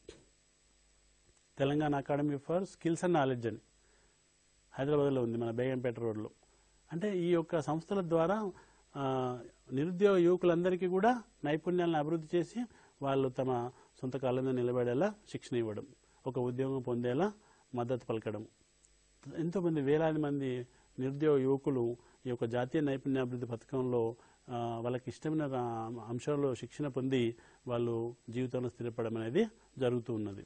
Telangana academy for skills and knowledge అని హైదరాబాద్లో ఉంది మన బేగంపేట రోడ్లో అంటే ఈ యొక్క సంస్థల ద్వారా ఆ, నిరుద్యోగ యువకులందరికీ కూడా నైపుణ్యాలను అభివృద్ధి చేసి వాళ్ళు తమ సొంత కాళ్ళ మీద నిలబడేలా శిక్షణ ఇవ్వడం ఒక ఉద్యోగం పొందేలా మద్దతు పలకడం ఎంతోమంది వేలాది మంది నిరుద్యోగ యువకులు ఈ యొక్క జాతీయ నైపుణ్యాభివృద్ధి పథకంలో ఆ, వాళ్ళకి ఇష్టమైన రా- అంశాల్లో శిక్షణ పొంది వాళ్ళు జీవితంలో స్థిరపడడం అనేది జరుగుతూ ఉన్నది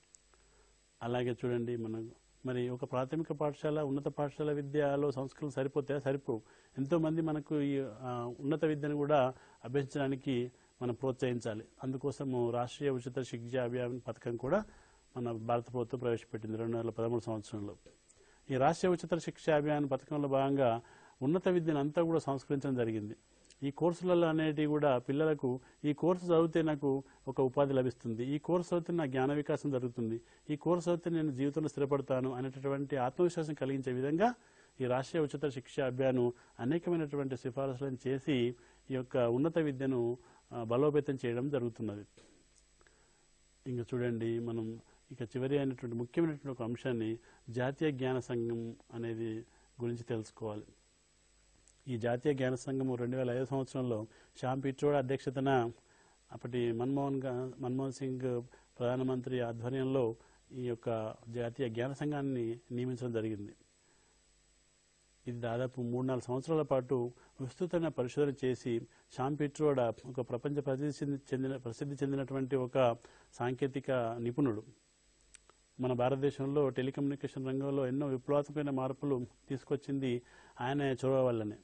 అలాగే చూడండి మనం మరి ఒక ప్రాథమిక పాఠశాల ఉన్నత పాఠశాల విద్యలో సంస్కరణలు సరిపోతే సరిపోవు ఎంతో మంది మనకు ఈ ఆ, ఉన్నత విద్యను కూడా అభ్యసించడానికి మనం ప్రోత్సహించాలి అందుకోసము రాష్ట్రీయ ఉచిత శిక్ష అభియాన్ పథకం కూడా మన భారత ప్రభుత్వం ప్రవేశపెట్టింది రెండు వేల పదమూడు సంవత్సరంలో ఈ రాష్ట్రీయ ఉచిత శిక్ష అభియాన్ పథకంలో భాగంగా ఉన్నత విద్యను అంతా కూడా సంస్కరించడం జరిగింది ఈ కోర్సులలో అనేటివి కూడా పిల్లలకు ఈ కోర్సు చదివితే నాకు ఒక ఉపాధి లభిస్తుంది ఈ కోర్సు చదివితే నా జ్ఞాన వికాసం జరుగుతుంది ఈ కోర్సు చదివితే నేను జీవితంలో స్థిరపడతాను అనేటటువంటి ఆత్మవిశ్వాసం కలిగించే విధంగా ఈ రాష్ట్రీయ ఉచిత శిక్ష అభియాను అనేకమైనటువంటి సిఫారసులను చేసి ఈ యొక్క ఉన్నత విద్యను ఆ, బలోపేతం చేయడం జరుగుతున్నది ఇంకా చూడండి మనం ఇక చివరి అయినటువంటి ముఖ్యమైనటువంటి ఒక అంశాన్ని జాతీయ జ్ఞాన సంఘం అనేది గురించి తెలుసుకోవాలి ఈ జాతీయ జ్ఞాన సంఘము రెండు వేల ఐదు సంవత్సరంలో శ్యామ్ పిట్రోడా అధ్యక్షతన అప్పటి మన్మోహన్ గా మన్మోహన్ సింగ్ ప్రధానమంత్రి ఆధ్వర్యంలో ఈ యొక్క జాతీయ జ్ఞాన సంఘాన్ని నియమించడం జరిగింది ఇది దాదాపు మూడు నాలుగు సంవత్సరాల పాటు విస్తృతమైన పరిశోధన చేసి శ్యామ్ పిట్రోడా ఒక ప్రపంచ ప్రసిద్ధి చెంది- చెందిన ప్రసిద్ధి చెందినటువంటి ఒక సాంకేతిక నిపుణుడు మన భారతదేశంలో టెలికమ్యూనికేషన్ రంగంలో ఎన్నో విప్లవాత్మకమైన మార్పులు తీసుకొచ్చింది ఆయన చొరవ వల్లనే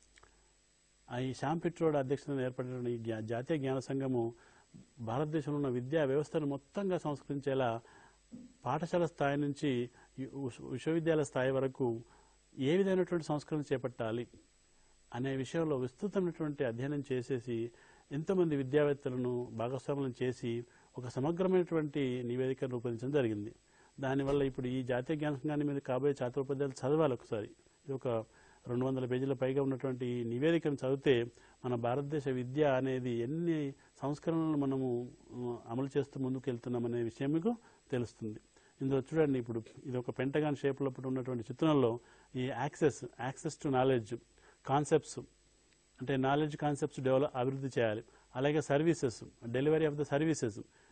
ఆ ఈ శ్యామ్ పిట్రోడ్ అధ్యక్షతన ఏర్పడిన ఈ జ్ఞా- జాతీయ జ్ఞాన సంఘము భారతదేశంలో ఉన్న విద్యా వ్యవస్థను మొత్తంగా సంస్కరించేలా పాఠశాల స్థాయి నుంచి ఈ విశ్వ- విశ్వవిద్యాలయ స్థాయి వరకు ఏ విధమైనటువంటి సంస్కరణ చేపట్టాలి అనే విషయంలో విస్తృతమైనటువంటి అధ్యయనం చేసేసి ఎంతోమంది విద్యావేత్తలను భాగస్వాములను చేసి ఒక సమగ్రమైనటువంటి నివేదికను రూపొందించడం జరిగింది దానివల్ల ఇప్పుడు ఈ జాతీయ జ్ఞాన సంఘాన్ని మీద కాబోయే ఛాత్రోపాధ్యాయులు చదవాలి ఒకసారి ఇది ఒక రెండు వందల పేజీల పైగా ఉన్నటువంటి ఈ నివేదికను చదివితే మన భారతదేశ విద్య అనేది ఎన్ని సంస్కరణలు మనము ఉమ్, అమలు చేస్తూ ముందుకు వెళ్తున్నామనే విషయం మీకు తెలుస్తుంది ఇందులో చూడండి ఇప్పుడు ఇది ఒక పెంటగాన్ షేప్ లోపల ఉన్నటువంటి చిత్రంలో ఈ access access to knowledge concepts అంటే నాలెడ్జ్ కాన్సెప్ట్స్ డెవలప్ అభివృద్ధి చేయాలి అలాగే services delivery of the services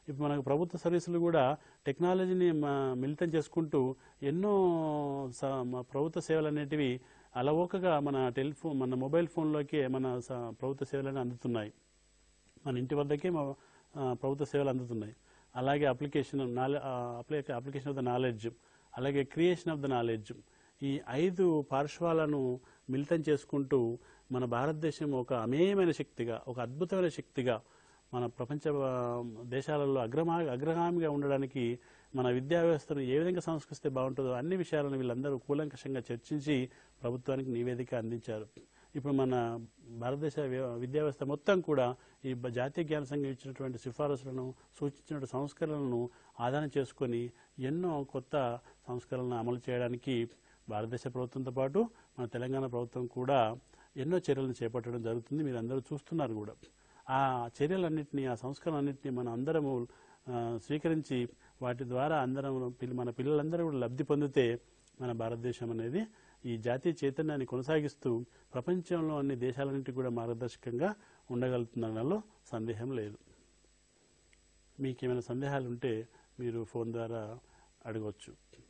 ఇప్పుడు మనకు ప్రభుత్వ సర్వీసులు కూడా టెక్నాలజీని మ- మిళితం చేసుకుంటూ ఎన్నో స- మ- ప్రభుత్వ సేవలు అనేటివి అలవోకగా మన టెలిఫోన్ మన మొబైల్ ఫోన్లోకే మన స- ప్రభుత్వ సేవలను అందుతున్నాయి మన ఇంటి వద్దకే మా ఆ, ప్రభుత్వ సేవలు అందుతున్నాయి అలాగే అప్లికేషన్ నాలె అప్లికే అప్లికేషన్ ఆఫ్ ద నాలెడ్జ్ అలాగే క్రియేషన్ ఆఫ్ ద నాలెడ్జ్ ఈ ఐదు పార్శ్వాలను మిళితం చేసుకుంటూ మన భారతదేశం ఒక అమేయమైన శక్తిగా ఒక అద్భుతమైన శక్తిగా మన ప్రపంచ ఆ, దేశాలలో అగ్రమా అగ్రగామిగా ఉండడానికి మన విద్యా వ్యవస్థను ఏ విధంగా సంస్కరిస్తే బాగుంటుందో అన్ని విషయాలను వీళ్ళందరూ కూలంకషంగా చర్చించి ప్రభుత్వానికి నివేదిక అందించారు ఇప్పుడు మన భారతదేశ వ్య- విద్యా వ్యవస్థ మొత్తం కూడా ఈ బ- జాతీయ జ్ఞాన సంఘం ఇచ్చినటువంటి సిఫారసులను సూచించిన సంస్కరణలను ఆధారం చేసుకొని ఎన్నో కొత్త సంస్కరణలను అమలు చేయడానికి భారతదేశ ప్రభుత్వంతో పాటు మన తెలంగాణ ప్రభుత్వం కూడా ఎన్నో చర్యలను చేపట్టడం జరుగుతుంది మీరు అందరూ చూస్తున్నారు కూడా ఆ చర్యలన్నింటినీ ఆ సంస్కరణలన్నింటినీ మనం అందరము ఆ, స్వీకరించి వాటి ద్వారా అందరం పిల్ల- మన పిల్లలందరూ కూడా లబ్ధి పొందితే మన భారతదేశం అనేది ఈ జాతీయ చైతన్యాన్ని కొనసాగిస్తూ ప్రపంచంలో అన్ని దేశాలన్నింటికి కూడా మార్గదర్శకంగా ఉండగలుగుతుందనలో సందేహం లేదు మీకు ఏమైనా సందేహాలు ఉంటే మీరు ఫోన్ ద్వారా అడగవచ్చు